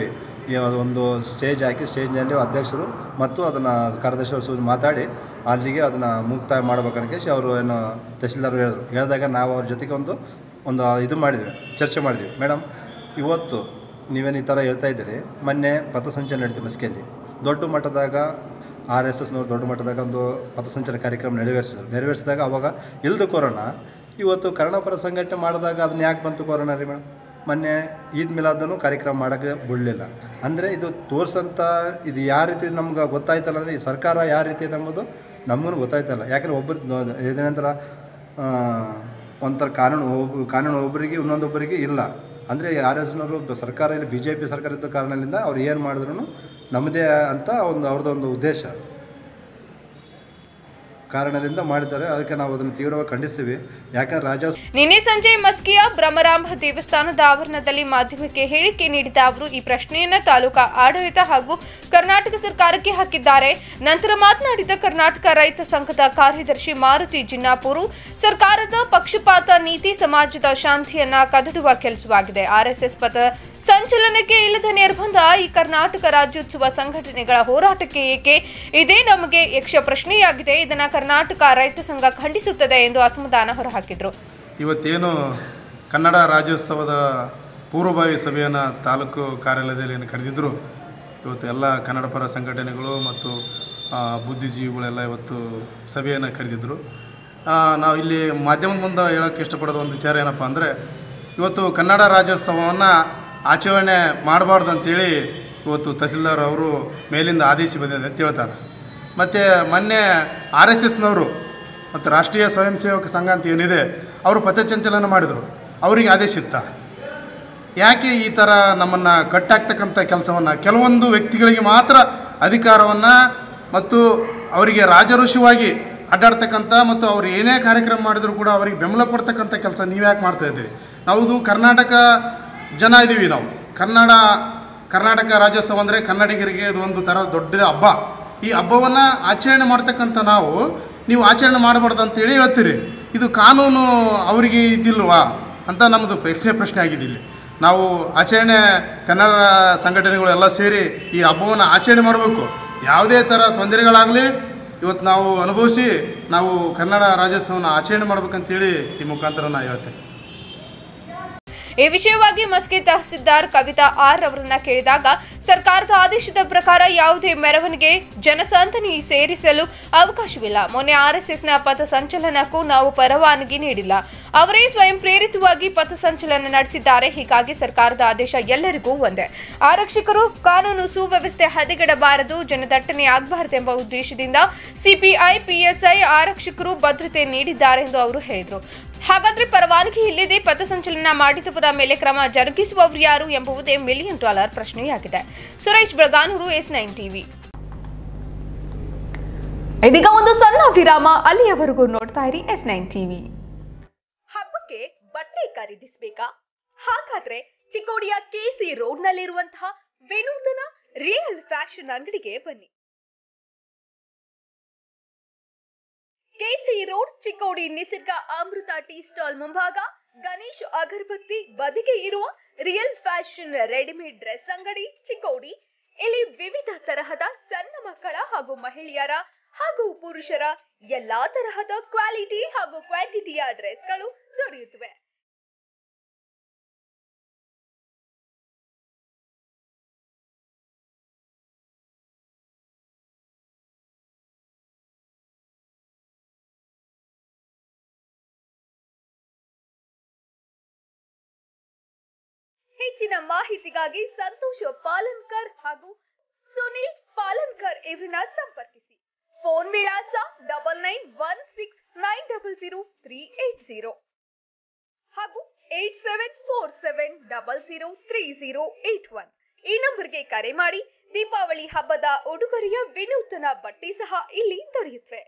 ಈ ಒಂದು ಸ್ಟೇಜ್ ಹಾಕಿ ಸ್ಟೇಜ್ನಲ್ಲಿ ಅಧ್ಯಕ್ಷರು ಮತ್ತು ಅದನ್ನು ಕಾರ್ಯದರ್ಶಿಯವರು ಸೂಚನೆ ಮಾತಾಡಿ ಅಲ್ಲಿಗೆ ಅದನ್ನು ಮುಕ್ತಾಯ ಮಾಡ್ಬೇಕನ್ಕೇಶ್ ಅವರು ಏನು ತಹಸೀಲ್ದಾರ್ ಹೇಳಿದ್ರು ಹೇಳಿದಾಗ ನಾವು ಅವ್ರ ಜೊತೆಗೆ ಒಂದು ಒಂದು ಇದು ಮಾಡಿದ್ವಿ ಚರ್ಚೆ ಮಾಡಿದ್ವಿ ಮೇಡಮ್ ಇವತ್ತು ನೀವೇನು ಈ ಥರ ಹೇಳ್ತಾ ಇದ್ದೀರಿ ಮೊನ್ನೆ ಪಥಸಂಚಲನ ನಡೀತು ಮಸ್ಕಿಯಲ್ಲಿ ದೊಡ್ಡ ಮಟ್ಟದಾಗ ಆರ್ ಎಸ್ ಎಸ್ನವ್ರು ದೊಡ್ಡ ಮಟ್ಟದಾಗ ಒಂದು ಪಥಸಂಚಲನ ಕಾರ್ಯಕ್ರಮ ನೆರವೇರಿಸಿದ್ರು ನೆರವೇರಿಸಿದಾಗ ಅವಾಗ ಇಲ್ದು ಕೊರೋನಾ ಇವತ್ತು ಕನ್ನಡಪರ ಸಂಘಟನೆ ಮಾಡಿದಾಗ ಅದನ್ನ ಯಾಕೆ ಬಂತು ಕೊರೋನಾ ರೀ ಮೇಡಮ್ ಮೊನ್ನೆ ಈದ್ ಮಿಲಾದನ್ನು ಕಾರ್ಯಕ್ರಮ ಮಾಡೋಕ್ಕೆ ಬಿಡಲಿಲ್ಲ ಅಂದರೆ ಇದು ತೋರ್ಸಂಥ ಇದು ಯಾವ ರೀತಿ ನಮ್ಗೆ ಗೊತ್ತಾಯ್ತಲ್ಲ ಅಂದರೆ ಈ ಸರ್ಕಾರ ಯಾವ ರೀತಿ ಇದೆ ಎಂಬುದು ನಮಗೂ ಗೊತ್ತಾಯ್ತಲ್ಲ ಯಾಕಂದರೆ ಒಬ್ಬರು ಇದೇನಂತರ ಒಂಥರ ಕಾನೂನು ಒಬ್ಬ ಕಾನೂನು ಒಬ್ಬರಿಗೆ ಇನ್ನೊಂದೊಬ್ಬರಿಗೆ ಇಲ್ಲ ಅಂದರೆ ಆರ್ ಎಸ್ನವರು ಸರ್ಕಾರ ಇಲ್ಲಿ ಬಿ ಜೆ ಪಿ ಸರ್ಕಾರ ಇದ್ದ ಕಾರಣದಿಂದ ಅವ್ರು ಏನು ಮಾಡಿದ್ರು ನಮ್ಮದೇ ಅಂತ ಒಂದು ಅವ್ರದ್ದೊಂದು ಉದ್ದೇಶ ಕಾರಣದಿಂದ ಮಾಡಿದ್ದಾರೆ ಅದಕ್ಕೆ ನಾವು ಅದನ್ನು ತೀವ್ರವಾಗಿ ಖಂಡಿಸ್ತೀವಿ ಯಾಕಂದ್ರೆ ರಾಜ ನಿನ್ನೆ ಸಂಜೆ ಮಸ್ಕಿಯ ಬ್ರಹ್ಮರಾಂಬ ದೇವಸ್ಥಾನದ ಆವರಣದಲ್ಲಿ ಮಾಧ್ಯಮಕ್ಕೆ ಹೇಳಿಕೆ ನೀಡಿದ ಅವರು ಈ ಪ್ರಶ್ನೆಯನ್ನ ತಾಲೂಕಾ ಆಡಳಿತ ಹಾಗೂ ಕರ್ನಾಟಕ ಸರ್ಕಾರಕ್ಕೆ ಹಾಕಿದ್ದಾರೆ ನಂತರ ಮಾತನಾಡಿದ ಕರ್ನಾಟಕ ರೈತ ಸಂಘದ ಕಾರ್ಯದರ್ಶಿ ಮಾರುತಿ ಜಿನ್ನಾಪುರು ಸರ್ಕಾರದ ಪಕ್ಷಪಾತ ನೀತಿ ಸಮಾಜದ ಶಾಂತಿಯನ್ನ ಕದಡುವ ಕೆಲಸವಾಗಿದೆ ಆರ್ಎಸ್ಎಸ್ ಪಥ ಸಂಚಲನಕ್ಕೆ ಇಲ್ಲದ ನಿರ್ಬಂಧ ಈ ಕರ್ನಾಟಕ ರಾಜ್ಯೋತ್ಸವ ಸಂಘಟನೆಗಳ ಹೋರಾಟಕ್ಕೆ ಏಕೆ ಇದೇ ನಮಗೆ ಯಕ್ಷ ಪ್ರಶ್ನೆಯಾಗಿದೆ ಇದನ್ನ ಕರ್ನಾಟಕ ರೈತ ಸಂಘ ಖಂಡಿಸುತ್ತದೆ ಎಂದು ಅಸಮಾಧಾನ ಹೊರಹಾಕಿದ್ರು ಇವತ್ತೇನು ಕನ್ನಡ ರಾಜ್ಯೋತ್ಸವದ ಪೂರ್ವಭಾವಿ ಸಭೆಯನ್ನು ತಾಲೂಕು ಕಾರ್ಯಾಲಯದಲ್ಲಿ ಏನು ಕರೆದಿದ್ದರು ಇವತ್ತು ಎಲ್ಲ ಕನ್ನಡ ಪರ ಸಂಘಟನೆಗಳು ಮತ್ತು ಆ, ಬುದ್ಧಿಜೀವಿಗಳೆಲ್ಲ ಇವತ್ತು ಸಭೆಯನ್ನು ಕರೆದಿದ್ದರು ನಾವು ಇಲ್ಲಿ ಮಾಧ್ಯಮದ ಮುಂದೆ ಹೇಳೋಕ್ಕೆ ಇಷ್ಟಪಡೋದು ಒಂದು ವಿಚಾರ ಏನಪ್ಪ ಅಂದರೆ ಇವತ್ತು ಕನ್ನಡ ರಾಜ್ಯೋತ್ಸವವನ್ನು ಆಚರಣೆ ಮಾಡಬಾರ್ದು ಅಂತೇಳಿ ಇವತ್ತು ತಹಸೀಲ್ದಾರ್ ಅವರು ಮೇಲಿಂದ ಆದೇಶ ಬಂದಿದೆ ಅಂತ ಹೇಳ್ತಾರೆ ಮತ್ತು ಮೊನ್ನೆ ಆರ್ ಎಸ್ ಎಸ್ನವರು ಮತ್ತು ರಾಷ್ಟ್ರೀಯ ಸ್ವಯಂ ಸೇವಕ ಸಂಘ ಅಂತ ಏನಿದೆ ಅವರು ಪಥಸಂಚಲನ ಮಾಡಿದರು ಅವರಿಗೆ ಆದೇಶ ಇತ್ತ ಯಾಕೆ ಈ ಥರ ನಮ್ಮನ್ನು ಕಟ್ಟಾಕ್ತಕ್ಕಂಥ ಕೆಲಸವನ್ನು ಕೆಲವೊಂದು ವ್ಯಕ್ತಿಗಳಿಗೆ ಮಾತ್ರ ಅಧಿಕಾರವನ್ನು ಮತ್ತು ಅವರಿಗೆ ರಾಜಋಷಿವಾಗಿ ಅಡ್ಡಾಡ್ತಕ್ಕಂಥ ಮತ್ತು ಅವ್ರು ಏನೇ ಕಾರ್ಯಕ್ರಮ ಮಾಡಿದರೂ ಕೂಡ ಅವರಿಗೆ ಬೆಂಬಲ ಕೊಡ್ತಕ್ಕಂಥ ಕೆಲಸ ನೀವ್ಯಾಕೆ ಮಾಡ್ತಾ ಇದ್ದೀರಿ ನಾವು ಕರ್ನಾಟಕ ಜನ ಇದ್ದೀವಿ ನಾವು ಕನ್ನಡ ಕರ್ನಾಟಕ ರಾಜ್ಯೋತ್ಸವ ಅಂದರೆ ಕನ್ನಡಿಗರಿಗೆ ಇದು ಒಂದು ಥರ ದೊಡ್ಡ ಹಬ್ಬ ಈ ಹಬ್ಬವನ್ನು ಆಚರಣೆ ಮಾಡ್ತಕ್ಕಂಥ ನಾವು ನೀವು ಆಚರಣೆ ಮಾಡಬಾರ್ದು ಅಂತೇಳಿ ಹೇಳ್ತೀರಿ ಇದು ಕಾನೂನು ಅವರಿಗೆ ಇದಿಲ್ವಾ ಅಂತ ನಮ್ಮದು ಪ್ರಶ್ನೆ ಪ್ರಶ್ನೆ ಆಗಿದೆ ಇಲ್ಲಿ ನಾವು ಆಚರಣೆ ಕನ್ನಡ ಸಂಘಟನೆಗಳು ಎಲ್ಲ ಸೇರಿ ಈ ಹಬ್ಬವನ್ನು ಆಚರಣೆ ಮಾಡಬೇಕು ಯಾವುದೇ ಥರ ತೊಂದರೆಗಳಾಗಲಿ ಇವತ್ತು ನಾವು ಅನುಭವಿಸಿ ನಾವು ಕನ್ನಡ ರಾಜ್ಯೋತ್ಸವನ ಆಚರಣೆ ಮಾಡ್ಬೇಕಂತೇಳಿ ಈ ಮುಖಾಂತರ ನಾನು ಹೇಳ್ತೇನೆ ಈ ವಿಷಯವಾಗಿ ಮಸ್ಕಿ ತಹಸೀಲ್ದಾರ್ ಕವಿತಾ ಆರ್ ಅವರನ್ನ ಕೇಳಿದಾಗ ಸರ್ಕಾರದ ಆದೇಶದ ಪ್ರಕಾರ ಯಾವುದೇ ಮೆರವಣಿಗೆ ಜನಸಂದಣಿ ಸೇರಿಸಲು ಅವಕಾಶವಿಲ್ಲ ಮೊನ್ನೆ ಆರ್ಎಸ್ಎಸ್ನ ಪಥ ಸಂಚಲನಕ್ಕೂ ನಾವು ಪರವಾನಗಿ ನೀಡಿಲ್ಲ ಅವರೇ ಸ್ವಯಂ ಪ್ರೇರಿತವಾಗಿ ಪಥ ಸಂಚಲನ ನಡೆಸಿದ್ದಾರೆ ಹೀಗಾಗಿ ಸರ್ಕಾರದ ಆದೇಶ ಎಲ್ಲರಿಗೂ ಒಂದೇ ಆರಕ್ಷಕರು ಕಾನೂನು ಸುವ್ಯವಸ್ಥೆ ಹದಗೆಡಬಾರದು ಜನದಟ್ಟಣೆ ಆಗಬಾರದೆಂಬ ಉದ್ದೇಶದಿಂದ ಸಿಪಿಐ ಪಿಎಸ್ಐ ಆರಕ್ಷಕರು ಭದ್ರತೆ ನೀಡಿದ್ದಾರೆ ಎಂದು ಅವರು ಹೇಳಿದರು ಹಾಗಾದ್ರೆ ಪರವಾನಗಿ ಇಲ್ಲದೆ ಪಥಸಂಚಲನ ಮಾಡಿದವರ ಮೇಲೆ ಕ್ರಮ ಜರುಗಿಸುವವರು ಯಾರು ಎಂಬುದೇ ಮಿಲಿಯನ್ ಡಾಲರ್ ಪ್ರಶ್ನೆಯಾಗಿದೆ Suresh Belaganuru S nine TV ಇದೀಗ ಒಂದು ಸಣ್ಣ ವಿರಾಮ ಅಲ್ಲಿಯವರೆಗೂ ನೋಡ್ತಾ ಇರಿ ಎಸ್ ನೈನ್ ಟಿವಿ ಹಬ್ಬಕ್ಕೆ ಬಟ್ಟೆ ಖರೀದಿಸಬೇಕಾ ಹಾಗಾದ್ರೆ ಚಿಕ್ಕೋಡಿಯ ಕೆಸಿ ರೋಡ್ನಲ್ಲಿರುವಂತಹ ವಿನೂತನ ರಿಯಲ್ ಫ್ಯಾಷನ್ ಅಂಗಡಿಗೆ ಬನ್ನಿ ಕೆಸಿ ರೋಡ್ ಚಿಕ್ಕೋಡಿ ನಿಸರ್ಗ ಅಮೃತ ಟೀ ಸ್ಟಾಲ್ ಮುಂಭಾಗ ಗಣೇಶ್ ಅಗರಬತ್ತಿ ಬದಿಗೆ ಇರುವ ರಿಯಲ್ ಫ್ಯಾಷನ್ ರೆಡಿಮೇಡ್ ಡ್ರೆಸ್ ಅಂಗಡಿ ಚಿಕ್ಕೋಡಿ ಇಲ್ಲಿ ವಿವಿಧ ತರಹದ ಸಣ್ಣ ಮಕ್ಕಳ ಹಾಗೂ ಮಹಿಳೆಯರ ಹಾಗೂ ಪುರುಷರ ಎಲ್ಲಾ ತರಹದ ಕ್ವಾಲಿಟಿ ಹಾಗೂ ಕ್ವಾಂಟಿಟಿಯ ಡ್ರೆಸ್ಗಳು ದೊರೆಯುತ್ತವೆ ಹೆಚ್ಚಿನ ಮಾಹಿತಿಗಾಗಿ ಸಂತೋಷ್ ಪಾಲನ್ಕರ್ ಹಾಗೂ ಸುನಿಲ್ ಪಾಲನ್ಕರ್ ಇವರನ್ನ ಸಂಪರ್ಕಿಸಿ ಫೋನ್ ವಿಳಾಸ double nine one six nine double zero three eight zero ಹಾಗೂ eight seven four seven double zero three zero eight one ಈ ನಂಬರ್ಗೆ ಕರೆ ಮಾಡಿ ದೀಪಾವಳಿ ಹಬ್ಬದ ಉಡುಗೊರೆಯ ವಿನೂತನ ಬಟ್ಟೆ ಸಹ ಇಲ್ಲಿ ದೊರೆಯುತ್ತವೆ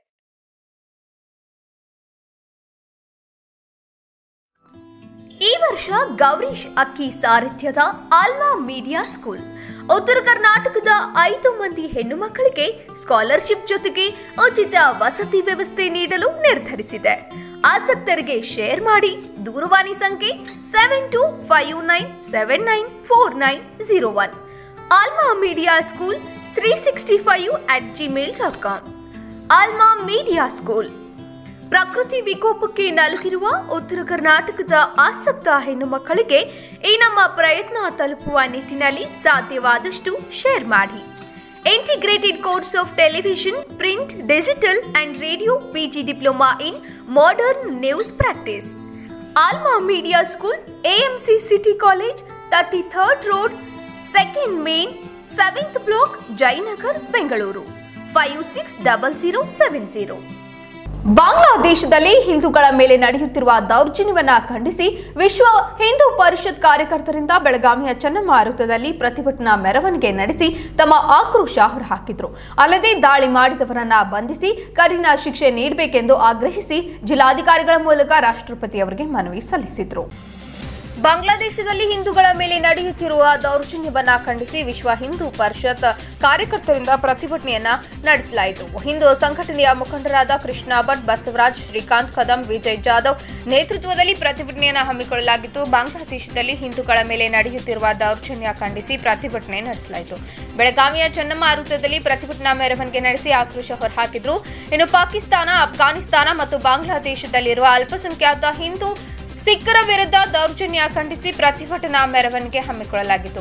ಈ ವರ್ಷ ಗೌರೀಶ್ ಅಕ್ಕಿ ಸಾರಥ್ಯದ ಆಲ್ಮಾ ಮೀಡಿಯಾ ಸ್ಕೂಲ್ ಉತ್ತರ ಕರ್ನಾಟಕದ ಐದು ಮಂದಿ ಹೆಣ್ಣು ಮಕ್ಕಳಿಗೆ ಸ್ಕಾಲರ್ಶಿಪ್ ಜೊತೆಗೆ ಉಚಿತ ವಸತಿ ವ್ಯವಸ್ಥೆ ನೀಡಲು ನಿರ್ಧರಿಸಿದೆ ಆಸಕ್ತರಿಗೆ ಶೇರ್ ಮಾಡಿ ದೂರವಾಣಿ ಸಂಖ್ಯೆ seven two five nine seven nine four nine zero one Alma media school three sixty five at Gmail dot com Alma media school ಪ್ರಕೃತಿ ವಿಕೋಪಕ್ಕೆ ನಲುಗಿರುವ ಉತ್ತರ ಕರ್ನಾಟಕದ ಆಸಕ್ತ ಹೆಣ್ಣು ಮಕ್ಕಳಿಗೆ ಈ ನಮ್ಮ ಪ್ರಯತ್ನ ತಲುಪುವ ನಿಟ್ಟಿನಲ್ಲಿ ಸಾಧ್ಯವಾದಷ್ಟು ಶೇರ್ ಮಾಡಿ integrated course of television print digital and radio PG diploma in modern news practice Alma media school AMC city college thirty third road second main seventh block Jayanagar Bengaluru five six double zero seven zero ಬಾಂಗ್ಲಾದೇಶದಲ್ಲಿ ಹಿಂದೂಗಳ ಮೇಲೆ ನಡೆಯುತ್ತಿರುವ ದೌರ್ಜನ್ಯವನ್ನ ಖಂಡಿಸಿ ವಿಶ್ವ ಹಿಂದೂ ಪರಿಷತ್ ಕಾರ್ಯಕರ್ತರಿಂದ ಬೆಳಗಾವಿಯ ಚೆನ್ನಮ್ಮ ವೃತ್ತದಲ್ಲಿ ಪ್ರತಿಭಟನಾ ಮೆರವಣಿಗೆ ನಡೆಸಿ ತಮ್ಮ ಆಕ್ರೋಶ ಹೊರಹಾಕಿದ್ರು ಅಲ್ಲದೆ ದಾಳಿ ಮಾಡಿದವರನ್ನ ಬಂಧಿಸಿ ಕಠಿಣ ಶಿಕ್ಷೆ ನೀಡಬೇಕೆಂದು ಆಗ್ರಹಿಸಿ ಜಿಲ್ಲಾಧಿಕಾರಿಗಳ ಮೂಲಕ ರಾಷ್ಟ್ರಪತಿ ಅವರಿಗೆ ಮನವಿ ಸಲ್ಲಿಸಿದ್ರು ಬಾಂಗ್ಲಾದೇಶದಲ್ಲಿ ಹಿಂದೂಗಳ ಮೇಲೆ ನಡೆಯುತ್ತಿರುವ ದೌರ್ಜನ್ಯವನ್ನ ಖಂಡಿಸಿ ವಿಶ್ವ ಹಿಂದೂ ಪರಿಷತ್ ಕಾರ್ಯಕರ್ತರಿಂದ ಪ್ರತಿಭಟನೆಯನ್ನ ನಡೆಸಲಾಯಿತು ಹಿಂದೂ ಸಂಘಟನೆಯ ಮುಖಂಡರಾದ ಕೃಷ್ಣ ಭಟ್ ಬಸವರಾಜ್ ಶ್ರೀಕಾಂತ್ ಕದಂ ವಿಜಯ್ ಜಾಧವ್ ನೇತೃತ್ವದಲ್ಲಿ ಪ್ರತಿಭಟನೆಯನ್ನು ಹಮ್ಮಿಕೊಳ್ಳಲಾಗಿತ್ತು ಬಾಂಗ್ಲಾದೇಶದಲ್ಲಿ ಹಿಂದೂಗಳ ಮೇಲೆ ನಡೆಯುತ್ತಿರುವ ದೌರ್ಜನ್ಯ ಖಂಡಿಸಿ ಪ್ರತಿಭಟನೆ ನಡೆಸಲಾಯಿತು ಬೆಳಗಾವಿಯ ಚೆನ್ನಮ್ಮ ವೃತ್ತದಲ್ಲಿ ಪ್ರತಿಭಟನಾ ಮೆರವಣಿಗೆ ನಡೆಸಿ ಆಕ್ರೋಶ ಹೊರಹಾಕಿದ್ರು ಇನ್ನು ಪಾಕಿಸ್ತಾನ ಅಫ್ಘಾನಿಸ್ತಾನ ಮತ್ತು ಬಾಂಗ್ಲಾದೇಶದಲ್ಲಿರುವ ಅಲ್ಪಸಂಖ್ಯಾತ ಹಿಂದೂ ಸಿಖ್ಖರ ವಿರುದ್ಧ ದೌರ್ಜನ್ಯ ಖಂಡಿಸಿ ಪ್ರತಿಭಟನಾ ಮೆರವಣಿಗೆ ಹಮ್ಮಿಕೊಳ್ಳಲಾಗಿತ್ತು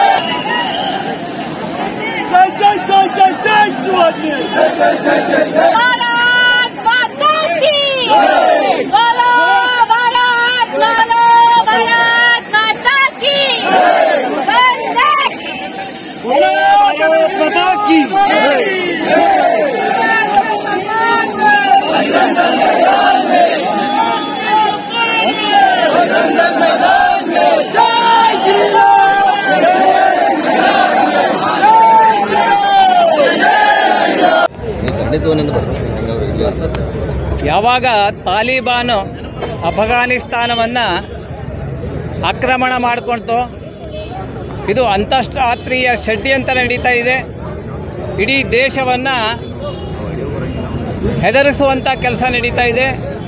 ಯಾವಾಗ ತಾಲಿಬಾನು ಅಫಘಾನಿಸ್ತಾನವನ್ನು ಆಕ್ರಮಣ ಮಾಡಿಕೊಳ್ತು ಇದು ಅಂತಾರಾಷ್ಟ್ರೀಯ ಷಡ್ಯಂತ್ರ ನಡೀತಾ ಇದೆ ಇಡೀ ದೇಶವನ್ನು ಹೆದರಿಸುವಂಥ ಕೆಲಸ ನಡೀತಾ ಇದೆ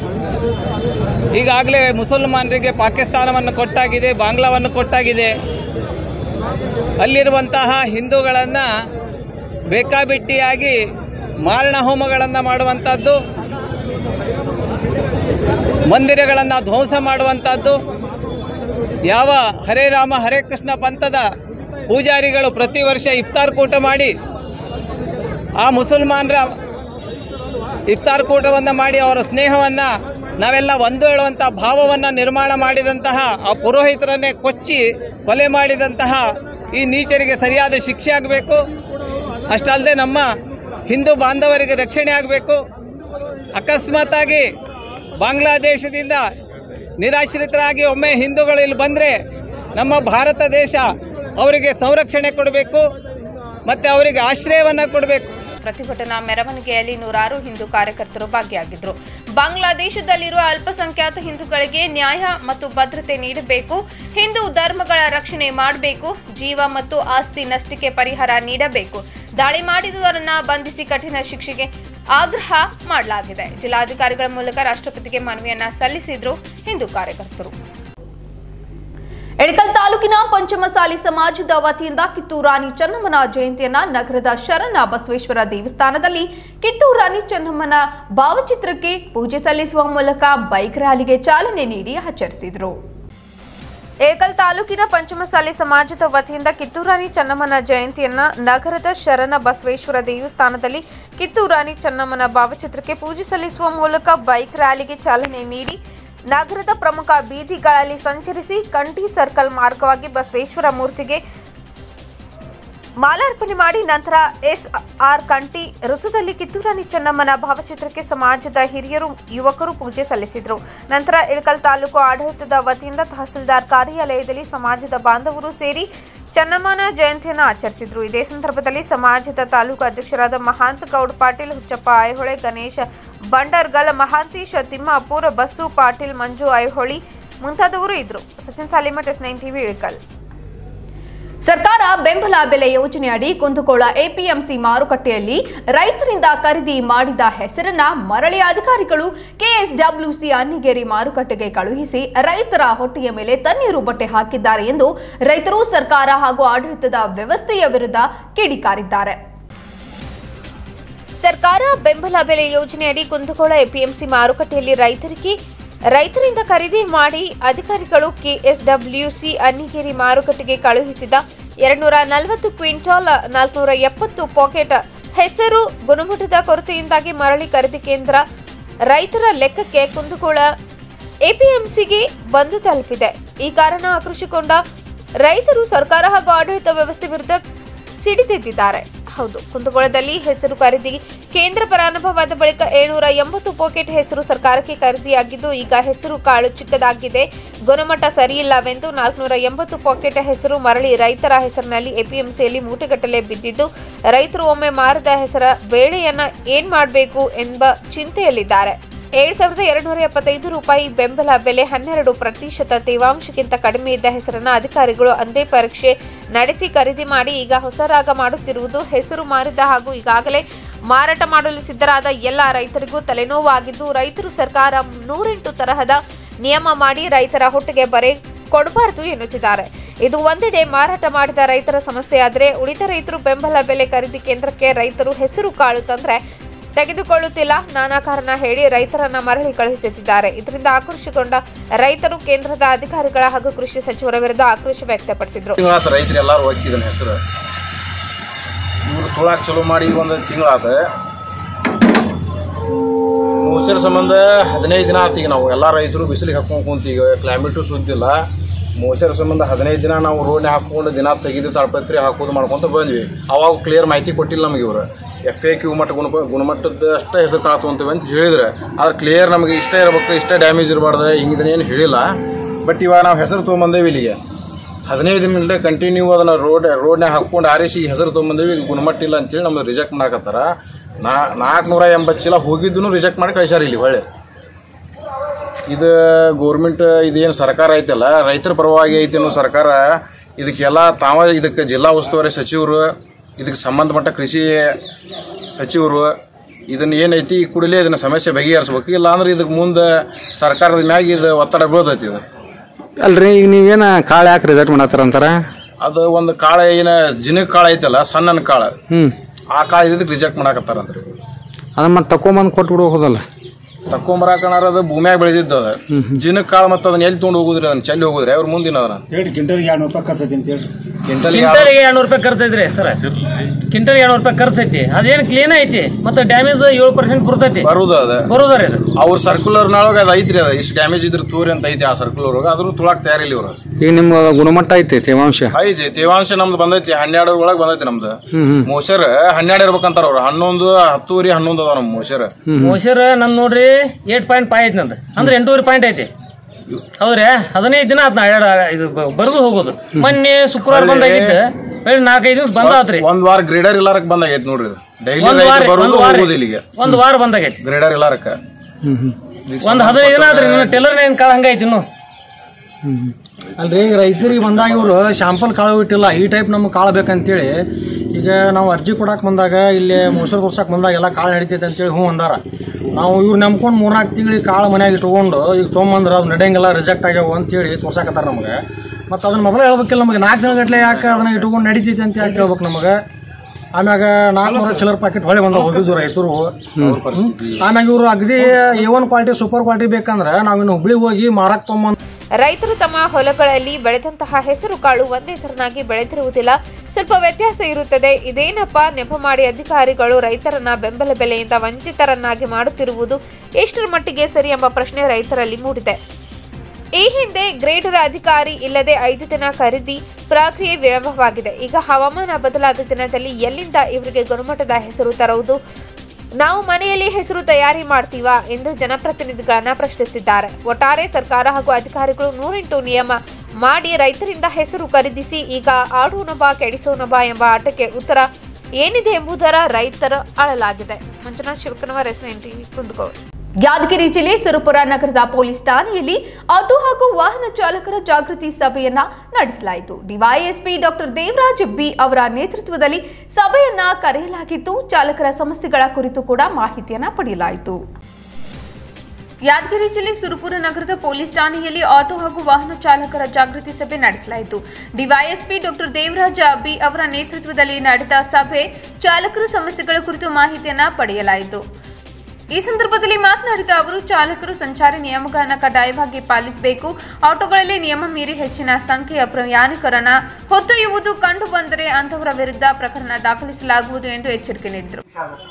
ಈಗಾಗಲೇ ಮುಸಲ್ಮಾನರಿಗೆ ಪಾಕಿಸ್ತಾನವನ್ನು ಕೊಟ್ಟಾಗಿದೆ ಬಾಂಗ್ಲಾವನ್ನು ಕೊಟ್ಟಾಗಿದೆ ಅಲ್ಲಿರುವಂತಹ ಹಿಂದೂಗಳನ್ನು ಬೇಕಾಬಿಟ್ಟಿಯಾಗಿ ಮಾರಣ ಹೋಮಗಳನ್ನು ಮಾಡುವಂಥದ್ದು ಮಂದಿರಗಳನ್ನು ಧ್ವಂಸ ಮಾಡುವಂಥದ್ದು ಯಾವ ಹರೇ ರಾಮ ಹರೇ ಕೃಷ್ಣ ಪಂಥದ ಪೂಜಾರಿಗಳು ಪ್ರತಿ ವರ್ಷ ಇಫ್ತಾರ್ ಕೂಟ ಮಾಡಿ ಆ ಮುಸಲ್ಮಾನರ ಇಫ್ತಾರ್ ಕೂಟವನ್ನು ಮಾಡಿ ಅವರ ಸ್ನೇಹವನ್ನು ನಾವೆಲ್ಲ ಒಂದು ಹೇಳುವಂಥ ಭಾವವನ್ನು ನಿರ್ಮಾಣ ಮಾಡಿದಂತಹ ಆ ಪುರೋಹಿತರನ್ನೇ ಕೊಚ್ಚಿ ಕೊಲೆ ಮಾಡಿದಂತಹ ಈ ನೀಚರಿಗೆ ಸರಿಯಾದ ಶಿಕ್ಷೆ ಆಗಬೇಕು ಅಷ್ಟಲ್ಲದೆ ನಮ್ಮ ಹಿಂದೂ ಬಾಂಧವರಿಗೆ ರಕ್ಷಣೆ ಆಗಬೇಕು ಅಕಸ್ಮಾತಾಗಿ ಬಾಂಗ್ಲಾದೇಶದಿಂದ ನಿರಾಶ್ರಿತರಾಗಿ ಒಮ್ಮೆ ಹಿಂದೂಗಳು ಇಲ್ಲಿ ಬಂದರೆ ನಮ್ಮ ಭಾರತ ದೇಶ ಅವರಿಗೆ ಸಂರಕ್ಷಣೆ ಕೊಡಬೇಕು ಮತ್ತು ಅವರಿಗೆ ಆಶ್ರಯವನ್ನು ಕೊಡಬೇಕು ಪ್ರತಿಭಟನಾ ಮೆರವಣಿಗೆಯಲ್ಲಿ ನೂರಾರು ಹಿಂದೂ ಕಾರ್ಯಕರ್ತರು ಭಾಗಿಯಾಗಿದ್ದರು ಬಾಂಗ್ಲಾದೇಶದಲ್ಲಿರುವ ಅಲ್ಪಸಂಖ್ಯಾತ ಹಿಂದೂಗಳಿಗೆ ನ್ಯಾಯ ಮತ್ತು ಭದ್ರತೆ ನೀಡಬೇಕು ಹಿಂದೂ ಧರ್ಮಗಳ ರಕ್ಷಣೆ ಮಾಡಬೇಕು ಜೀವ ಮತ್ತು ಆಸ್ತಿ ನಷ್ಟಕ್ಕೆ ಪರಿಹಾರ ನೀಡಬೇಕು ದಾಳಿ ಮಾಡಿದವರನ್ನ ಬಂಧಿಸಿ ಕಠಿಣ ಶಿಕ್ಷೆಗೆ ಆಗ್ರಹ ಮಾಡಲಾಗಿದೆ ಜಿಲ್ಲಾಧಿಕಾರಿಗಳ ಮೂಲಕ ರಾಷ್ಟ್ರಪತಿಗೆ ಮನವಿಯನ್ನ ಸಲ್ಲಿಸಿದ್ರು ಹಿಂದೂ ಕಾರ್ಯಕರ್ತರು ಎಳಕಲ್ ತಾಲೂಕಿನ ಪಂಚಮಸಾಲಿ ಸಮಾಜದ ವತಿಯಿಂದ ಕಿತ್ತೂರು ರಾಣಿ ಚೆನ್ನಮ್ಮನ ಜಯಂತಿಯನ್ನ ನಗರದ ಶರಣ ಬಸವೇಶ್ವರ ದೇವಸ್ಥಾನದಲ್ಲಿ ಕಿತ್ತೂರು ರಾಣಿ ಚೆನ್ನಮ್ಮನ ಭಾವಚಿತ್ರಕ್ಕೆ ಪೂಜೆ ಸಲ್ಲಿಸುವ ಮೂಲಕ ಬೈಕ್ ರ್ಯಾಲಿಗೆ ಚಾಲನೆ ನೀಡಿ ಆಚರಿಸಿದರು ಏಕಲ್ ತಾಲೂಕಿನ ಪಂಚಮಸಾಲಿ ಸಮಾಜದ ವತಿಯಿಂದ ಕಿತ್ತೂರಾಣಿ ಚೆನ್ನಮ್ಮನ ಜಯಂತಿಯನ್ನ ನಗರದ ಶರಣ ಬಸವೇಶ್ವರ ದೇವಸ್ಥಾನದಲ್ಲಿ ಕಿತ್ತೂರಾಣಿ ಚೆನ್ನಮ್ಮನ ಭಾವಚಿತ್ರಕ್ಕೆ ಪೂಜೆ ಸಲ್ಲಿಸುವ ಮೂಲಕ ಬೈಕ್ ರ್ಯಾಲಿಗೆ ಚಾಲನೆ ನೀಡಿ ನಗರದ ಪ್ರಮುಖ ಬೀದಿಗಳಲ್ಲಿ ಸಂಚರಿಸಿ ಕಂಠಿ ಸರ್ಕಲ್ ಮಾರ್ಗವಾಗಿ ಬಸವೇಶ್ವರ ಮೂರ್ತಿಗೆ ಮಾಲಾರ್ಪಣೆ ಮಾಡಿ ನಂತರ ಎಸ್ ಆರ್ ಕಂಠಿ ವೃತ್ತದಲ್ಲಿ ಕಿತ್ತೂರಾಣಿ ಚೆನ್ನಮ್ಮನ ಭಾವಚಿತ್ರಕ್ಕೆ ಸಮಾಜದ ಹಿರಿಯರು ಯುವಕರು ಪೂಜೆ ಸಲ್ಲಿಸಿದರು ನಂತರ ಇಳಕಲ್ ತಾಲೂಕು ಆಡಳಿತದ ವತಿಯಿಂದ ತಹಸೀಲ್ದಾರ್ ಕಾರ್ಯಾಲಯದಲ್ಲಿ ಸಮಾಜದ ಬಾಂಧವರು ಸೇರಿ ಚೆನ್ನಮ್ಮನ ಜಯಂತಿಯನ್ನು ಆಚರಿಸಿದರು ಇದೇ ಸಂದರ್ಭದಲ್ಲಿ ಸಮಾಜದ ತಾಲೂಕು ಅಧ್ಯಕ್ಷರಾದ ಮಹಾಂತ ಗೌಡ್ ಪಾಟೀಲ್ ಹುಚ್ಚಪ್ಪ ಐಹೊಳೆ ಗಣೇಶ ಬಂಡರ್ಗಲ್ ಮಹಾಂತೀಶ ತಿಮ್ಮಾಪುರ ಬಸ್ಸು ಪಾಟೀಲ್ ಮಂಜು ಐಹೊಳಿ ಮುಂತಾದವರು ಇದ್ರು Sachin Salimath S nine TV Ilkal ಸರ್ಕಾರ ಬೆಂಬಲ ಬೆಲೆ ಯೋಜನೆಯಡಿ ಕುಂದಗೋಳ ಎಪಿಎಂಸಿ ಮಾರುಕಟ್ಟೆಯಲ್ಲಿ ರೈತರಿಂದ ಖರೀದಿ ಮಾಡಿದ ಹೆಸರನ್ನ ಮರಳಿ ಅಧಿಕಾರಿಗಳು ಕೆಎಸ್ಡಬ್ಲ್ಯೂಸಿ ಅನ್ನಿಗೇರಿ ಮಾರುಕಟ್ಟೆಗೆ ಕಳುಹಿಸಿ ರೈತರ ಹೊಟ್ಟೆಯ ಮೇಲೆ ತಣ್ಣೀರು ಬಟ್ಟೆ ಹಾಕಿದ್ದಾರೆ ಎಂದು ರೈತರು ಸರ್ಕಾರ ಹಾಗೂ ಆಡಳಿತದ ವ್ಯವಸ್ಥೆಯ ವಿರುದ್ಧ ಕಿಡಿಕಾರಿದ್ದಾರೆ ಸರ್ಕಾರ ಬೆಂಬಲ ಬೆಲೆ ಯೋಜನೆಯಡಿ ಕುಂದಗೋಳ ಎಪಿಎಂಸಿ ಮಾರುಕಟ್ಟೆಯಲ್ಲಿ ರೈತರಿಗೆ ರೈತರಿಂದ ಖರೀದಿ ಮಾಡಿ ಅಧಿಕಾರಿಗಳು ಕೆಎಸ್ಡಬ್ಲ್ಯೂಸಿ ಅನ್ನಿಗೇರಿ ಮಾರುಕಟ್ಟೆಗೆ ಕಳುಹಿಸಿದ ಎರಡ್ನೂರ ನಲವತ್ತು ಕ್ವಿಂಟಾಲ್ ನಾಲ್ಕುನೂರ ಎಪ್ಪತ್ತು ಪಾಕೆಟ್ ಹೆಸರು ಗುಣಮಟ್ಟದ ಕೊರತೆಯಿಂದಾಗಿ ಮರಳಿ ಖರೀದಿ ಕೇಂದ್ರ ರೈತರ ಲೆಕ್ಕಕ್ಕೆ ಕುಂದಗೋಳ ಎಪಿಎಂಸಿಗೆ ಬಂದು ತಲುಪಿದೆ ಈ ಕಾರಣ ಆಕ್ರೋಶಗೊಂಡ ರೈತರು ಸರ್ಕಾರ ಹಾಗೂ ಆಡಳಿತ ವ್ಯವಸ್ಥೆ ವಿರುದ್ಧ ಸಿಡಿದೆದ್ದಿದ್ದಾರೆ ಹೌದು ಕುಂದಗೋಳದಲ್ಲಿ ಹೆಸರು ಖರೀದಿ ಕೇಂದ್ರ ಪ್ರಾರಂಭವಾದ ಬಳಿಕ ಏಳ್ನೂರ ಎಂಬತ್ತು ಪಾಕೆಟ್ ಹೆಸರು ಸರ್ಕಾರಕ್ಕೆ ಖರೀದಿಯಾಗಿದ್ದು ಈಗ ಹೆಸರು ಕಾಳು ಚಿಕ್ಕದಾಗಿದೆ ಗುಣಮಟ್ಟ ಸರಿಯಿಲ್ಲವೆಂದು ನಾಲ್ಕುನೂರ ಎಂಬತ್ತು ಪಾಕೆಟ್ ಹೆಸರು ಮರಳಿ ರೈತರ ಹೆಸರಿನಲ್ಲಿ ಎಪಿಎಂಸಿಯಲ್ಲಿ ಮೂಟೆಗಟ್ಟಲೆ ಬಿದ್ದಿದ್ದು ರೈತರು ಒಮ್ಮೆ ಮಾರಿದ ಹೆಸರ ಬೇಳೆಯನ್ನ ಏನ್ ಮಾಡಬೇಕು ಎಂಬ ಚಿಂತೆಯಲ್ಲಿದ್ದಾರೆ ಏಳು ಸಾವಿರದ ಎರಡುನೂರ ಎಪ್ಪತ್ತೈದು ರೂಪಾಯಿ ಬೆಂಬಲ ಬೆಲೆ ಹನ್ನೆರಡು ಪ್ರತಿಶತ ತೇವಾಂಶಕ್ಕಿಂತ ಕಡಿಮೆ ಇದ್ದ ಹೆಸರನ್ನ ಅಧಿಕಾರಿಗಳು ಅಂದೇ ಪರೀಕ್ಷೆ ನಡೆಸಿ ಖರೀದಿ ಮಾಡಿ ಈಗ ಹೊಸ ರಾಗ ಮಾಡುತ್ತಿರುವುದು ಹೆಸರು ಮಾರಿದ ಹಾಗೂ ಈಗಾಗಲೇ ಮಾರಾಟ ಮಾಡಲು ಸಿದ್ಧರಾದ ಎಲ್ಲ ರೈತರಿಗೂ ತಲೆನೋವಾಗಿದ್ದು ರೈತರು ಸರ್ಕಾರ ನೂರೆಂಟು ತರಹದ ನಿಯಮ ಮಾಡಿ ರೈತರ ಹೊಟ್ಟೆಗೆ ಬರೆ ಕೊಡಬಾರದು ಎನ್ನುತ್ತಿದ್ದಾರೆ ಇದು ಒಂದೆಡೆ ಮಾರಾಟ ಮಾಡಿದ ರೈತರ ಸಮಸ್ಯೆ ಆದರೆ ಉಳಿದ ರೈತರು ಬೆಂಬಲ ಬೆಲೆ ಖರೀದಿ ಕೇಂದ್ರಕ್ಕೆ ರೈತರು ಹೆಸರು ಕಾಳು ತಂದ್ರೆ ತೆಗೆದುಕೊಳ್ಳುತ್ತಿಲ್ಲ ನಾನಾ ಕಾರಣ ಹೇಳಿ ರೈತರನ್ನ ಮರಳಿ ಕಳುಹಿಸುತ್ತಿದ್ದಾರೆ ಇದರಿಂದ ಆಕ್ರೋಶಗೊಂಡ ರೈತರು ಕೇಂದ್ರದ ಅಧಿಕಾರಿಗಳ ಹಾಗೂ ಕೃಷಿ ಸಚಿವರ ವಿರುದ್ಧ ಆಕ್ರೋಶ ವ್ಯಕ್ತಪಡಿಸಿದರು ತಿಂಗಳಾತ ರೈತರು ಎಲ್ಲರೂ ಒಕ್ಕಿದನ ಹೆಸರು ಇವ್ರು ತುಳಾಕ್ ಚಲೋ ಮಾಡಿ ಈಗ ಒಂದು ತಿಂಗಳಾತ ಮೂಸರ ಸಂಬಂಧ ಹದಿನೈದು ದಿನ ಆತು ಈಗ ನಾವು ಎಲ್ಲ ರೈತರು ಬಿಸಿಲಿಗೆ ಹಾಕೊಂಡು ಕುಂತ ಈಗ ಕ್ಲೈಮೇಟು ಸುದ್ದಿಲ್ಲ ಮೋಸರ ಸಂಬಂಧ ಹದಿನೈದು ದಿನ ನಾವು ರೋಡ್ನೆ ಹಾಕೊಂಡು ದಿನ ತೆಗೆದು ತಾಳ್ಪತ್ರಿ ಹಾಕೋದು ಮಾಡ್ಕೊಂತ ಬಂದ್ವಿ ಅವಾಗ ಕ್ಲಿಯರ್ ಮಾಹಿತಿ ಕೊಟ್ಟಿಲ್ಲ ನಮಗೆ ಇವರು ಎಫ್ ಎ ಕ್ಯೂ ಮಟ್ಟ ಗುಣ ಗುಣಮಟ್ಟದ ಅಷ್ಟೇ ಹೆಸರು ಕಾಳು ತೊಗೊಂತೀವಿ ಅಂತ ಹೇಳಿದ್ರೆ ಆದ್ರೆ ಕ್ಲಿಯರ್ ನಮಗೆ ಇಷ್ಟೇ ಇರ್ಬೇಕು ಇಷ್ಟೇ ಡ್ಯಾಮೇಜ್ ಇರಬಾರ್ದು ಹಿಂಗಿದನೇನು ಹೇಳಿಲ್ಲ ಬಟ್ ಇವಾಗ ನಾವು ಹೆಸರು ತೊಗೊಂಬಂದೇವಿ ಇಲ್ಲಿಗೆ ಹದಿನೈದು ಮಿನಿಟ್ ಕಂಟಿನ್ಯೂ ಅದನ್ನು ರೋಡ್ ರೋಡ್ನಾಗ ಹಾಕ್ಕೊಂಡು ಆರಿಸಿ ಹೆಸರು ತೊಗೊಂಬಂದೇವಿ ಈಗ ಗುಣಮಟ್ಟ ಇಲ್ಲ ಅಂತೇಳಿ ನಮ್ಗೆ ರಿಜೆಕ್ಟ್ ಮಾಡಕತ್ತಾರ ನಾ ನಾಲ್ಕುನೂರ ಎಂಬತ್ತು ಚೀಲ ಹೋಗಿದ್ದೂ ರಿಜೆಕ್ಟ್ ಮಾಡಿ ಕಳಿಸ್ಯಾರ ಇಲ್ಲಿ ಹೊಳ್ಳಿ ಇದು ಗೋರ್ಮೆಂಟ್ ಇದೇನು ಸರ್ಕಾರ ಐತಲ್ಲ ರೈತರ ಪರವಾಗಿ ಐತಿ ಅನ್ನೋ ಸರ್ಕಾರ ಇದಕ್ಕೆಲ್ಲ ತಾವ ಇದಕ್ಕೆ ಜಿಲ್ಲಾ ಉಸ್ತುವಾರಿ ಸಚಿವರು ಇದಕ್ಕೆ ಸಂಬಂಧಪಟ್ಟ ಕೃಷಿ ಸಚಿವರು ಇದನ್ನ ಏನೈತಿ ಈ ಕೂಡಲೇ ಇದನ್ನ ಸಮಸ್ಯೆ ಬಗೆಹರಿಸ್ಬೇಕು ಇಲ್ಲ ಅಂದ್ರೆ ಇದಕ್ಕೆ ಮುಂದೆ ಸರ್ಕಾರದ ಮ್ಯಾಗ ಇದು ಒತ್ತಡ ಬೀಳ್ತೈತಿ ಇದು ಅಲ್ರಿ ಈಗ ನೀವೇನ ಕಾಳು ಯಾಕೆ ರಿಸಲ್ಟ್ ಮಾಡತ್ತಾರ ಅಂತಾರ ಅದು ಒಂದು ಕಾಳ ಏನ ಜಿನಕ್ ಕಾಳು ಐತಲ್ಲ ಸಣ್ಣನ ಕಾಳು ಹ್ಮ್ ಆ ಕಾಳು ಇದಕ್ಕೆ ರಿಜೆಕ್ಟ್ ಮಾಡಕತ್ತಾರಂತ್ರಿ ಅದನ್ನ ಮತ್ತೆ ತಕೊಂಬಂದು ಕೊಟ್ಟು ಬಿಡು ಹೋದಲ್ಲ ತಕೊಂಬರಾಕಣಾರ ಅದು ಭೂಮ್ಯಾಗ ಬೆಳೆದಿದ್ದು ಅದು ಜಿನಕ್ ಕಾಳು ಮತ್ತೆ ಅದನ್ನ ಎಲ್ಲಿ ತೊಗೊಂಡು ಹೋಗುದ್ರಿ ಅದನ್ನ ಚೆಲ್ಲಿ ಹೋಗುದ್ರಿ ಅವ್ರ ಮುಂದಿನ ಅದನ್ನ ಕ್ವಿಂಟಲ್ಗೆ ಎರಡು ರೂಪಾಯಿ ಖರ್ಚು ಐತಿ ಅಂತ ಹೇಳಿ ಕ್ವಿಂಟಲ್ ಕ್ವಿಂಟಲ್ಗೆ ಎರಡ್ನೂರು ರೂಪಾಯಿ ಖರ್ಚು ಐತ್ರಿ ಸರ್ ಕ್ವಿಂಟಲ್ ಎರಡ್ನೂರು ರೂಪಾಯಿ ಖರ್ಚು ಐತಿ ಅದೇನು ಕ್ಲೀನ್ ಐತಿ ಮತ್ತೆ ಡ್ಯಾಮೇಜ್ ಏಳು ಪರ್ಸೆಂಟ್ ಬರ್ತೈತಿ ಬರುದ ಅದ ಬರೋದರಿ ಅದು ಅವ್ರ ಸರ್ಕ್ಯುಲರ್ ನಾಳಗ ಅದು ಐತ್ರಿ ಅದ ಇಷ್ಟು ಡ್ಯಾಮೇಜ್ ಇದ್ರ ತೂರಿ ಅಂತ ಐತಿ ಆ ಸರ್ಕ್ಯುಲರ್ ಒಳಗ ಅದ್ರ ತುಳಾಕ್ ತಯಾರಿಲ್ಲ ಇವ್ರು ಈಗ ನಿಮ್ಮ ಗುಣಮಟ್ಟ ಐತಿ ತೇವಾಂಶ ಐತಿ ತೇವಾಂಶ ನಮ್ದು ಬಂದೈತಿ ಹನ್ನೆರಡು ಒಳಗ್ ಬಂದೈತಿ ನಮ್ದು ಹ್ಮ್ ಹ್ಮ್ ಮೋಸರ್ ಹನ್ನೆರಡು ಇರ್ಬೇಕಂತಾರ ಅವ್ರು ಹನ್ನೊಂದು ಹತ್ತೂರಿ ಹನ್ನೊಂದು ಅದಾವ ನಮ್ ಮೋಸರ್ ಮೋಸರ್ ನನ್ ನೋಡ್ರಿ ಏಟ್ ಪಾಯಿಂಟ್ ಫೈವ್ ಐತಿ ನಂದು ಅಂದ್ರೆ ಎಂಟೂವರೆ ಪಾಯಿಂಟ್ ಐತಿ ಹೌದ್ರಿ ಹದಿನೈದು ದಿನ ಆತ್ ನಾ ಎರಡು ಇದು ಬರೆದು ಹೋಗೋದು ಮೊನ್ನೆ ಶುಕ್ರವಾರ ಬಂದಾಗಿದ್ದು ಬೆಳಗ್ಗೆ ನಾಲ್ಕೈದು ದಿವಸ ಬಂದ ಆತ್ರಿ ಒಂದ್ ವಾರ ಗ್ರೇಡರ್ ಇಲ್ಲಾರಕ್ ಬಂದಾಗೈತಿ ನೋಡ್ರಿ ಇದು ಡೈಲಿ ಒಂದ್ ವಾರ ಬರೋದು ಒಂದ್ ವಾರ ಹೋಗೋದು ಇಲ್ಲಿಗೆ ಒಂದ್ ವಾರ ಬಂದಾಗೈತಿ ಗ್ರೇಡರ್ ಇಲ್ಲಾರಕ್ಕ ಒಂದ್ ಹದಿನೈದು ದಿನ ಆದ್ರಿ ನನ್ನ ಟೆಲರ್ ಏನ್ ಕಾಳ ಹಂಗೈತಿ ಇನ್ನು ಅಲ್ರಿ ರೈತರಿಗೆ ಬಂದಾಗ ಇವರು ಶಾಂಪಲ್ ಕಾಳು ಇಟ್ಟಿಲ್ಲ ಈ ಟೈಪ್ ನಮ್ಗೆ ಕಾಳು ಬೇಕಂತೇಳಿ ಈಗ ನಾವು ಅರ್ಜಿ ಕೊಡಕ್ಕೆ ಬಂದಾಗ ಇಲ್ಲಿ ಮೊಸರು ಕೊಡ್ಸಕ್ಕೆ ಬಂದಾಗ ಎಲ್ಲ ಕಾಳು ನಡಿತೈತೆ ಅಂತೇಳಿ ಹ್ಞೂ ಅಂದಾರ ನಾವು ಇವ್ರು ನಂಬ್ಕೊಂಡು ಮೂರ್ನಾಲ್ಕು ತಿಂಗಳಿಗೆ ಕಾಳು ಮನ್ಯಾಗ ಇಟ್ಕೊಂಡು ಈಗ ತೊಗೊಂಬಂದ್ರೆ ಅದು ನಡೆಯಂಗಿಲ್ಲ ರಿಜೆಕ್ಟ್ ಆಗ್ಯಾವ ಅಂತೇಳಿ ತೋರ್ಸಕತ್ತಾರ ನಮಗೆ ಮತ್ತು ಅದನ್ನ ಮೊದಲೇ ಹೇಳ್ಬೇಕಿಲ್ಲ ನಮಗೆ ನಾಲ್ಕು ದಿನಗಟ್ಲೆ ಯಾಕೆ ಅದನ್ನ ಇಟ್ಕೊಂಡು ನಡೀತೈತೆ ಅಂತ ಯಾಕೆ ಹೇಳ್ಬೇಕು ನಮಗೆ ಆಮ್ಯಾಗ ನಾಲ್ಕುನೂರ ಚಿಲ್ಲರ್ ಪ್ಯಾಕೆಟ್ ಹೊಳೆ ಬಂದ ಹೋಗಿದ್ದು ರೈತರು ಆಮ್ಯಾಗ ಇವರು ಅಗದಿ A one quality super quality ಬೇಕಂದ್ರೆ ನಾವಿನ್ನು ಹುಬ್ಳಿ ಹೋಗಿ ಮಾರಕ್ಕೆ ತೊಗೊಂಬಂದು ರೈತರು ತಮ್ಮ ಹೊಲಗಳಲ್ಲಿ ಬೆಳೆದಂತಹ ಹೆಸರು ಕಾಳು ಒಂದೇ ತರನಾಗಿ ಬೆಳೆದಿರುವುದಿಲ್ಲ ಸ್ವಲ್ಪ ವ್ಯತ್ಯಾಸ ಇರುತ್ತದೆ ಇದೇನಪ್ಪ ನೆಪ ಮಾಡಿ ಅಧಿಕಾರಿಗಳು ರೈತರನ್ನ ಬೆಂಬಲ ಬೆಲೆಯಿಂದ ವಂಚಿತರನ್ನಾಗಿ ಮಾಡುತ್ತಿರುವುದು ಎಷ್ಟರ ಮಟ್ಟಿಗೆ ಸರಿ ಎಂಬ ಪ್ರಶ್ನೆ ರೈತರಲ್ಲಿ ಮೂಡಿದೆ ಈ ಹಿಂದೆ ಗ್ರೇಡರ್ ಅಧಿಕಾರಿ ಇಲ್ಲದೆ ಐದು ದಿನ ಖರೀದಿ ಪ್ರಕ್ರಿಯೆ ವಿಳಂಬವಾಗಿದೆ ಈಗ ಹವಾಮಾನ ಬದಲಾದ ದಿನದಲ್ಲಿ ಎಲ್ಲಿಂದ ಇವರಿಗೆ ಗುಣಮಟ್ಟದ ಹೆಸರು ತರುವುದು ನಾವು ಮನೆಯಲ್ಲಿ ಹೆಸರು ತಯಾರಿ ಮಾಡ್ತೀವಾ ಎಂದು ಜನಪ್ರತಿನಿಧಿಗಳನ್ನ ಪ್ರಶ್ನಿಸಿದ್ದಾರೆ ಒಟ್ಟಾರೆ ಸರ್ಕಾರ ಹಾಗೂ ಅಧಿಕಾರಿಗಳು ನೂರೆಂಟು ನಿಯಮ ಮಾಡಿ ರೈತರಿಂದ ಹೆಸರು ಖರೀದಿಸಿ ಈಗ ಆಡೋನಬಾ ಕೆಡಿಸೋನಬಾ ಎಂಬ ಆಟಕ್ಕೆ ಉತ್ತರ ಏನಿದೆ ಎಂಬುದರ ರೈತರ ಅಳಲಾಗಿದೆ Manjunath Shivakumar S nine TV Kundagol Yadgir ಜಿಲ್ಲೆ ಸುರಪುರ ನಗರದ ಪೊಲೀಸ್ ಠಾಣೆಯಲ್ಲಿ ಆಟೋ ಹಾಗೂ ವಾಹನ ಚಾಲಕರ ಜಾಗೃತಿ ಸಭೆಯನ್ನ ನಡೆಸಲಾಯಿತು ಡಿವೈಎಸ್ಪಿ ಡಾಕ್ಟರ್ ದೇವರಾಜ್ ಬಿ ಅವರ ನೇತೃತ್ವದಲ್ಲಿ ಸಭೆಯನ್ನ ಕರೆಯಲಾಗಿದ್ದು ಚಾಲಕರ ಸಮಸ್ಯೆಗಳ ಕುರಿತು ಕೂಡ ಮಾಹಿತಿಯನ್ನ ಪಡೆಯಲಾಯಿತು ಯಾದಗಿರಿ ಜಿಲ್ಲೆ ಸುರಪುರ ನಗರದ ಪೊಲೀಸ್ ಠಾಣೆಯಲ್ಲಿ ಆಟೋ ಹಾಗೂ ವಾಹನ ಚಾಲಕರ ಜಾಗೃತಿ ಸಭೆ ನಡೆಸಲಾಯಿತು ಡಿವೈಎಸ್ಪಿ ಡಾಕ್ಟರ್ ದೇವರಾಜ ಬಿ ಅವರ ನೇತೃತ್ವದಲ್ಲಿ ನಡೆದ ಸಭೆ ಚಾಲಕರ ಸಮಸ್ಯೆಗಳ ಕುರಿತು ಮಾಹಿತಿಯನ್ನ ಪಡೆಯಲಾಯಿತು ಈ ಸಂದರ್ಭದಲ್ಲಿ ಮಾತನಾಡಿದ ಅವರು ಚಾಲಕರು ಸಂಚಾರಿ ನಿಯಮಗಳನ್ನು ಕಡ್ಡಾಯವಾಗಿ ಪಾಲಿಸಬೇಕು ಆಟೋಗಳಲ್ಲಿ ನಿಯಮ ಮೀರಿ ಹೆಚ್ಚಿನ ಸಂಖ್ಯೆಯ ಪ್ರಯಾಣಿಕರನ್ನ ಹೊತ್ತೊಯ್ಯುವುದು ಕಂಡು ಬಂದರೆ ಅಂತವರ ವಿರುದ್ಧ ಪ್ರಕರಣ ದಾಖಲಿಸಲಾಗುವುದು ಎಂದು ಎಚ್ಚರಿಕೆ ನೀಡಿದರು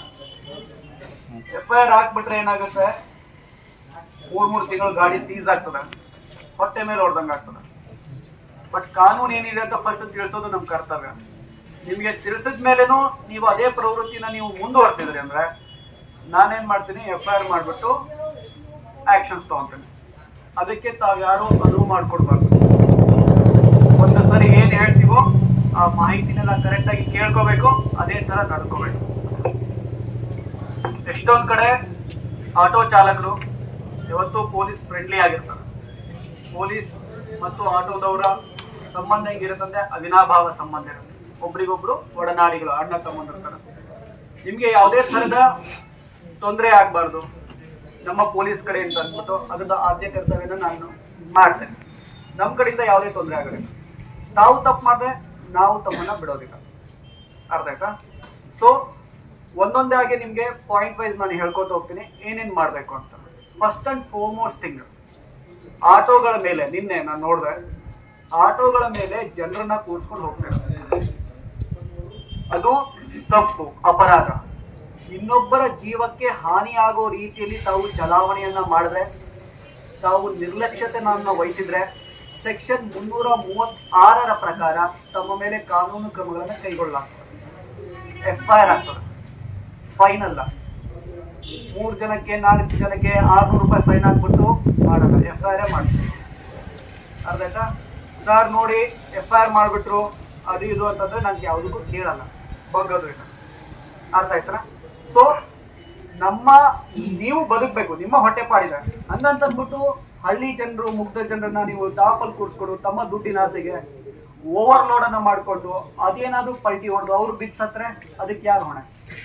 ಎಫ್ ಐ ಆರ್ ಹಾಕ್ಬಿಟ್ರೆ ಏನಾಗುತ್ತೆ ಮೂರ್ ಮೂರ್ ತಿಂಗಳು ಗಾಡಿ ಸೀಸ್ ಆಗ್ತದೆ ಹೊಟ್ಟೆ ಮೇಲೆ ಹೊಡೆದಂಗೆ ಆಗ್ತದೆ ಬಟ್ ಕಾನೂನು ಏನಿದೆ ಅಂತ ಫಸ್ಟ್ ತಿಳಿಸೋದು ನಮ್ಮ ಕರ್ತವ್ಯ ನಿಮಗೆ ತಿಳಿಸಿದ ಮೇಲೇನು ನೀವು ಅದೇ ಪ್ರವೃತ್ತಿನ ನೀವು ಮುಂದುವರ್ಸಿದ್ರಿ ಅಂದ್ರೆ ನಾನೇನ್ ಮಾಡ್ತೀನಿ ಎಫ್ ಐ ಆರ್ ಮಾಡ್ಬಿಟ್ಟು ಆಕ್ಷನ್ಸ್ ತಗೊಂತೀನಿ ಅದಕ್ಕೆ ತಾವ್ ಯಾರು ಅನುವು ಮಾಡ್ಕೊಡ್ಬಾರ್ದು ಒಂದು ಸರಿ ಏನ್ ಹೇಳ್ತೀವೋ ಆ ಮಾಹಿತಿನೆಲ್ಲ ಕರೆಕ್ಟ್ ಆಗಿ ಕೇಳ್ಕೋಬೇಕು ಅದೇ ತರ ನಡ್ಕೋಬೇಕು ಎಷ್ಟೊಂದ್ ಕಡೆ ಆಟೋ ಚಾಲಕರು ಇವತ್ತು ಪೊಲೀಸ್ ಫ್ರೆಂಡ್ಲಿ ಆಗಿರ್ತಾರೆ ಪೊಲೀಸ್ ಮತ್ತು ಆಟೋದವರ ಸಂಬಂಧ ಹೆಂಗಿರುತ್ತಂದ್ರೆ ಅವಿನಾಭಾವ ಸಂಬಂಧ ಇರುತ್ತೆ ಒಬ್ರಿಗೊಬ್ರು ಒಡನಾಡಿಗಳು ಅಣ್ಣ ತಮ್ಮಂದಿರ್ತಾರೆ ನಿಮ್ಗೆ ಯಾವುದೇ ತರದ ತೊಂದರೆ ಆಗ್ಬಾರ್ದು ನಮ್ಮ ಪೊಲೀಸ್ ಕಡೆಯಿಂದ ಅಂದ್ಬಿಟ್ಟು ಅದನ್ನ ಆದ್ಯ ಕರ್ತವ್ಯನ ನಾನು ಮಾಡ್ತೇನೆ ನಮ್ಮ ಕಡೆಯಿಂದ ಯಾವುದೇ ತೊಂದರೆ ಆಗೋದಿಲ್ಲ ತಾವು ತಪ್ಪು ಮಾಡಿದ್ರೆ ನಾವು ತಮ್ಮನ್ನ ಬಿಡೋದಿಲ್ಲ ಅರ್ಥ ಆಯ್ತಾ ಸೊ ಒಂದೊಂದೇ ಆಗಿ ನಿಮ್ಗೆ ಪಾಯಿಂಟ್ ವೈಸ್ ನಾನು ಹೇಳ್ಕೊತ ಹೋಗ್ತೀನಿ ಏನೇನ್ ಮಾಡ್ಬೇಕು ಅಂತ ಫಸ್ಟ್ ಅಂಡ್ ಫೋರ್ಮೋಸ್ಟ್ ಥಿಂಗ್ ಆಟೋಗಳ ಮೇಲೆ ನಿನ್ನೆ ನಾನು ನೋಡಿದೆ ಆಟೋಗಳ ಮೇಲೆ ಜನರನ್ನ ಕೂರ್ಸ್ಕೊಂಡು ಹೋಗ್ತಾರೆ ಅದು ತಪ್ಪು ಅಪರಾಧ ಇನ್ನೊಬ್ಬರ ಜೀವಕ್ಕೆ ಹಾನಿಯಾಗೋ ರೀತಿಯಲ್ಲಿ ತಾವು ಚಲಾವಣೆಯನ್ನ ಮಾಡಿದ್ರೆ ತಾವು ನಿರ್ಲಕ್ಷ್ಯತೆಯನ್ನ ವಹಿಸಿದ್ರೆ ಸೆಕ್ಷನ್ ಮುನ್ನೂರ ಮೂವತ್ತಾರರ ಪ್ರಕಾರ ತಮ್ಮ ಮೇಲೆ ಕಾನೂನು ಕ್ರಮಗಳನ್ನು ಕೈಗೊಳ್ಳಲಾಗ್ತದೆ ಎಫ್ ಐ ಆರ್ ಆಗ್ತದೆ ಫೈನ್ ಅಲ್ಲ ಮೂರು ಜನಕ್ಕೆ ನಾಲ್ಕು ಜನಕ್ಕೆ ಆರ್ನೂರು ರೂಪಾಯಿ ಫೈನ್ ಹಾಕ್ಬಿಟ್ಟು ಮಾಡಲ್ಲ ಎಫ್ ಐ ಆರ್ ಮಾಡ್ತೀವಿ ಅರ್ಥ ಆಯ್ತಾ ಸರ್ ನೋಡಿ ಎಫ್ ಐ ಆರ್ ಮಾಡಿಬಿಟ್ರು ಅದು ಇದು ಅಂತಂದ್ರೆ ನಂಗೆ ಯಾವುದಕ್ಕೂ ಕೇಳಲ್ಲ ಬಗ್ಗದು ಇಲ್ಲ ಅರ್ಥ ಆಯ್ತಾ ಸೊ ನಮ್ಮ ನೀವು ಬದುಕಬೇಕು ನಿಮ್ಮ ಹೊಟ್ಟೆ ಪಾಡಿದೆ ಹಂಗಂತಂದ್ಬಿಟ್ಟು ಹಳ್ಳಿ ಜನರು ಮುಗ್ಧ ಜನರನ್ನ ನೀವು ಟಾಪಲ್ಲಿ ಕೂರಿಸ್ಕೊಂಡು ತಮ್ಮ ದುಡ್ಡಿನ ಆಸೆಗೆ ಓವರ್ಲೋಡ್ ಅನ್ನ ಮಾಡ್ಕೊಂಡು ಅದೇನಾದ್ರೂ ಪಲ್ಟಿ ಹೊಡೆದು ಅವ್ರು ಬಿಚ್ಚತ್ರೆ ಅದಕ್ಕೆ ಯಾರು ಹೊಣೆ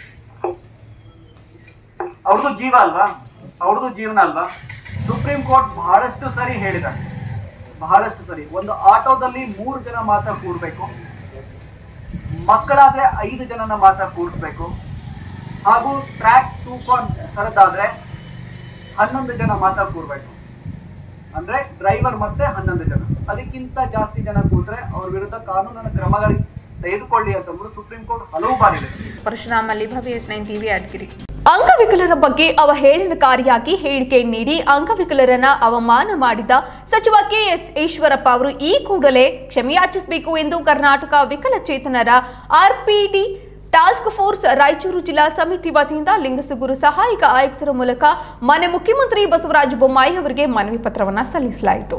ಅವ್ರದ್ದು ಜೀವ ಅಲ್ವಾ ಅವ್ರದ್ದು ಜೀವನ ಅಲ್ವಾ ಸುಪ್ರೀಂ ಕೋರ್ಟ್ ಬಹಳಷ್ಟು ಸರಿ ಹೇಳಿದ್ದಾರೆ ಬಹಳಷ್ಟು ಸರಿ ಒಂದು ಆಟೋದಲ್ಲಿ ಮೂರು ಜನ ಮಾತ್ರ ಕೂರ್ಬೇಕು ಮಕ್ಕಳಾದ್ರೆ ಐದು ಜನನ ಮಾತ್ರ ಕೂರಿಸ್ಬೇಕು ಹಾಗೂ ಟ್ರ್ಯಾಕ್ ತೂಫಾನ್ ತರದಾದ್ರೆ ಹನ್ನೊಂದು ಜನ ಮಾತ್ರ ಕೂರ್ಬೇಕು ಅಂದ್ರೆ ಡ್ರೈವರ್ ಮತ್ತೆ ಹನ್ನೊಂದು ಜನ ಅದಕ್ಕಿಂತ ಜಾಸ್ತಿ ಜನ ಕೂತ್ರೆ ಅವ್ರ ವಿರುದ್ಧ ಕಾನೂನಿನ ಕ್ರಮಗಳಿಗೆ ತೆಗೆದುಕೊಳ್ಳಿ ಅಂತಂದ್ಬಿಟ್ಟು ಸುಪ್ರೀಂ ಕೋರ್ಟ್ ಹಲವು ಬಾರಿ ಹೇಳಿದೆ ಪರಶುರಾಮ್ ಅಲ್ಲಿ Bhavya S nine TV Yadgir ಅಂಗವಿಕಲರ ಬಗ್ಗೆ ಅವಹೇಳನಕಾರಿಯಾಗಿ ಹೇಳಿಕೆ ನೀಡಿ ಅಂಗವಿಕಲರನ್ನ ಅವಮಾನ ಮಾಡಿದ ಸಚಿವ ಕೆಎಸ್ ಈಶ್ವರಪ್ಪ ಅವರು ಈ ಕೂಡಲೇ ಕ್ಷಮೆಯಾಚಿಸಬೇಕು ಎಂದು ಕರ್ನಾಟಕ ವಿಕಲಚೇತನರ ಆರ್ಪಿಡಿ ಟಾಸ್ಕ್ ಫೋರ್ಸ್ ರಾಯಚೂರು ಜಿಲ್ಲಾ ಸಮಿತಿ ವತಿಯಿಂದ ಲಿಂಗಸುಗೂರು ಸಹಾಯಕ ಆಯುಕ್ತರ ಮೂಲಕ ಮಾನ್ಯ ಮುಖ್ಯಮಂತ್ರಿ ಬಸವರಾಜ ಬೊಮ್ಮಾಯಿ ಅವರಿಗೆ ಮನವಿ ಪತ್ರವನ್ನು ಸಲ್ಲಿಸಲಾಯಿತು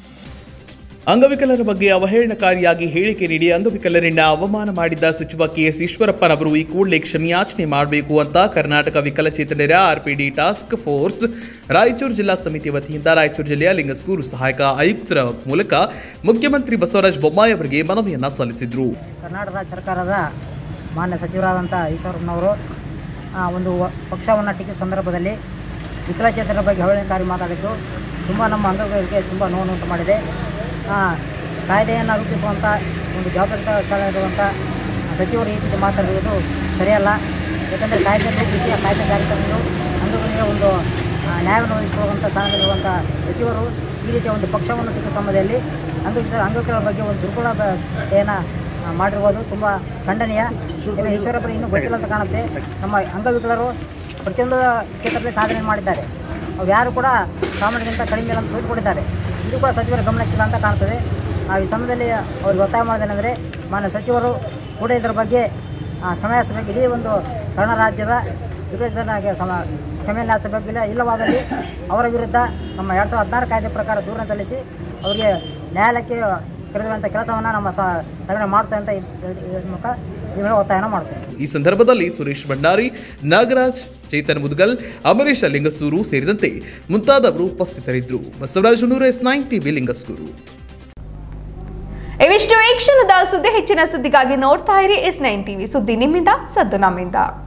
ಅಂಗವಿಕಲರ ಬಗ್ಗೆ ಅವಹೇಳನಕಾರಿಯಾಗಿ ಹೇಳಿಕೆ ನೀಡಿ ಅಂಗವಿಕಲರನ್ನ ಅವಮಾನ ಮಾಡಿದ್ದ ಸಚಿವ ಕೆಎಸ್ ಈಶ್ವರಪ್ಪನವರು ಈ ಕೂಡಲೇ ಕ್ಷಮೆಯಾಚನೆ ಮಾಡಬೇಕು ಅಂತ ಕರ್ನಾಟಕ ವಿಕಲಚೇತನರ ಆರ್ಪಿಡಿ ಟಾಸ್ಕ್ ಫೋರ್ಸ್ ರಾಯಚೂರು ಜಿಲ್ಲಾ ಸಮಿತಿ ವತಿಯಿಂದ ರಾಯಚೂರು ಜಿಲ್ಲೆಯ ಲಿಂಗಸ್ಗೂರು ಸಹಾಯಕ ಆಯುಕ್ತರ ಮೂಲಕ ಮುಖ್ಯಮಂತ್ರಿ ಬಸವರಾಜ ಬೊಮ್ಮಾಯಿ ಅವರಿಗೆ ಮನವಿಯನ್ನ ಸಲ್ಲಿಸಿದ್ರು ಕರ್ನಾಟಕ ರಾಜ್ಯ ಸರ್ಕಾರದ ಮಾನ್ಯ ಸಚಿವರಾದಂಥ ಈಶ್ವರಪ್ಪನವರು ಆ, ಒಂದು ವ- ಪಕ್ಷವನ್ನು ಟೀಕಿಸಿದ ಸಂದರ್ಭದಲ್ಲಿ ವಿಕಲಚೇತನರ ಬಗ್ಗೆ ಅವಹೇಳನಕಾರಿ ಮಾತಾಡಿದ್ದು ತುಂಬ ನಮ್ಮ ಅಂಗಗಳಿಗೆ ತುಂಬ ನೋವುಂಟು ಮಾಡಿದೆ ಆ, ಕಾಯ್ದೆಯನ್ನು ರೂಪಿಸುವಂಥ ಒಂದು ಜವಾಬ್ದಾರಿ ಇರುವಂಥ ಸಚಿವರು ಈ ರೀತಿ ಮಾತಾಡಿರುವುದು ಸರಿಯಲ್ಲ ಯಾಕಂದರೆ ಕಾಯ್ದೆ ರೂಪಿಸಿ ಆ ಕಾಯ್ದೆ ಜಾರಿ ತಂದು ಅಂಗಗಳಿಗೆ ಒಂದು ಆ, ನ್ಯಾಯವನ್ನು ಒದಗಿಸಿಕೊಳ್ಳುವಂಥ ಸ್ಥಾನದಲ್ಲಿರುವಂಥ ಸಚಿವರು ಈ ರೀತಿಯ ಒಂದು ಪಕ್ಷವನ್ನು ಟೀಕಿಸುವ ಸಮಯದಲ್ಲಿ ಅಂಗವಿಕಲ ಅಂಗವಿಕಲರ ಬಗ್ಗೆ ಒಂದು ದುರ್ಬಲತೆಯನ್ನು ಆ, ಮಾಡಿರುವುದು ತುಂಬ ಖಂಡನೀಯ ಇನ್ನು ಈಶ್ವರಪ್ಪರು ಇನ್ನೂ ಗೊತ್ತಿಲ್ಲ ಅಂತ ಕಾಣುತ್ತೆ ನಮ್ಮ ಅಂಗವಿಕಲರು ಪ್ರತಿಯೊಂದು ಕ್ಷೇತ್ರದಲ್ಲಿ ಸಾಧನೆ ಮಾಡಿದ್ದಾರೆ ಅವು ಯಾರು ಕೂಡ ಸಾಮಾನ್ಯಗಿಂತ ಕಡಿಮೆ ಇಲ್ಲ ಅಂತ ತೋರಿಸಿಕೊಟ್ಟಿದ್ದಾರೆ ಇದು ಕೂಡ ಸಚಿವರ ಗಮನಕ್ಕಿಲ್ಲ ಅಂತ ಕಾಣ್ತದೆ ನಾವು ಈ ಸಮಯದಲ್ಲಿ ಅವ್ರಿಗೆ ಒತ್ತಾಯ ಮಾಡೋದೇನೆಂದರೆ ಮಾನ್ಯ ಸಚಿವರು ಕೂಡ ಇದರ ಬಗ್ಗೆ ಆ, ಕ್ಷಮೆಯಾಚಬೇಕು ಇಡೀ ಒಂದು ಕನ್ನಡ ರಾಜ್ಯದ ವಿಭಜನೆಗೆ ಸಮ ಕ್ಷಮೆಯನ್ನು ಯಾಚಬೇಕಿಲ್ಲ ಇಲ್ಲವಾದಲ್ಲಿ ಅವರ ವಿರುದ್ಧ ನಮ್ಮ ಎರಡು ಸಾವಿರದ ಹದಿನಾರು ಕಾಯ್ದೆ ಪ್ರಕಾರ ದೂರನ ಸಲ್ಲಿಸಿ ಅವರಿಗೆ ನ್ಯಾಯಾಲಯಕ್ಕೆ ಕರೆದುವಂಥ ಕೆಲಸವನ್ನು ನಮ್ಮ ಸ ಸಂಘಟನೆ ಮಾಡ್ತೇವೆ ಅಂತ ಈ- ಈ ಮೂಲಕ ಈ ವೇಳೆ ಒತ್ತಾಯನ ಮಾಡ್ತೇವೆ ಈ ಸಂದರ್ಭದಲ್ಲಿ ಸುರೇಶ್ ಭಂಡಾರಿ ನಾಗರಾಜ್ ಚೇತನ್ ಮುದ್ಗಲ್ ಅಮರೀಶ ಲಿಂಗಸೂರು ಸೇರಿದಂತೆ ಮುಂತಾದವರು ಉಪಸ್ಥಿತರಿದ್ದರು Basavaraj Hunuru S nine TV Lingasugur ಇವಿಷ್ಟು ಈ ಕ್ಷಣದ ಸುದ್ದಿ ಹೆಚ್ಚಿನ ಸುದ್ದಿಗಾಗಿ ನೋಡ್ತಾ ಇರಿ ಎಸ್ ನೈನ್ ಟಿವಿ ಸುದ್ದಿ ನಿಮ್ಮಿಂದ ಸದ್ದು ನಮ್ಮಿಂದ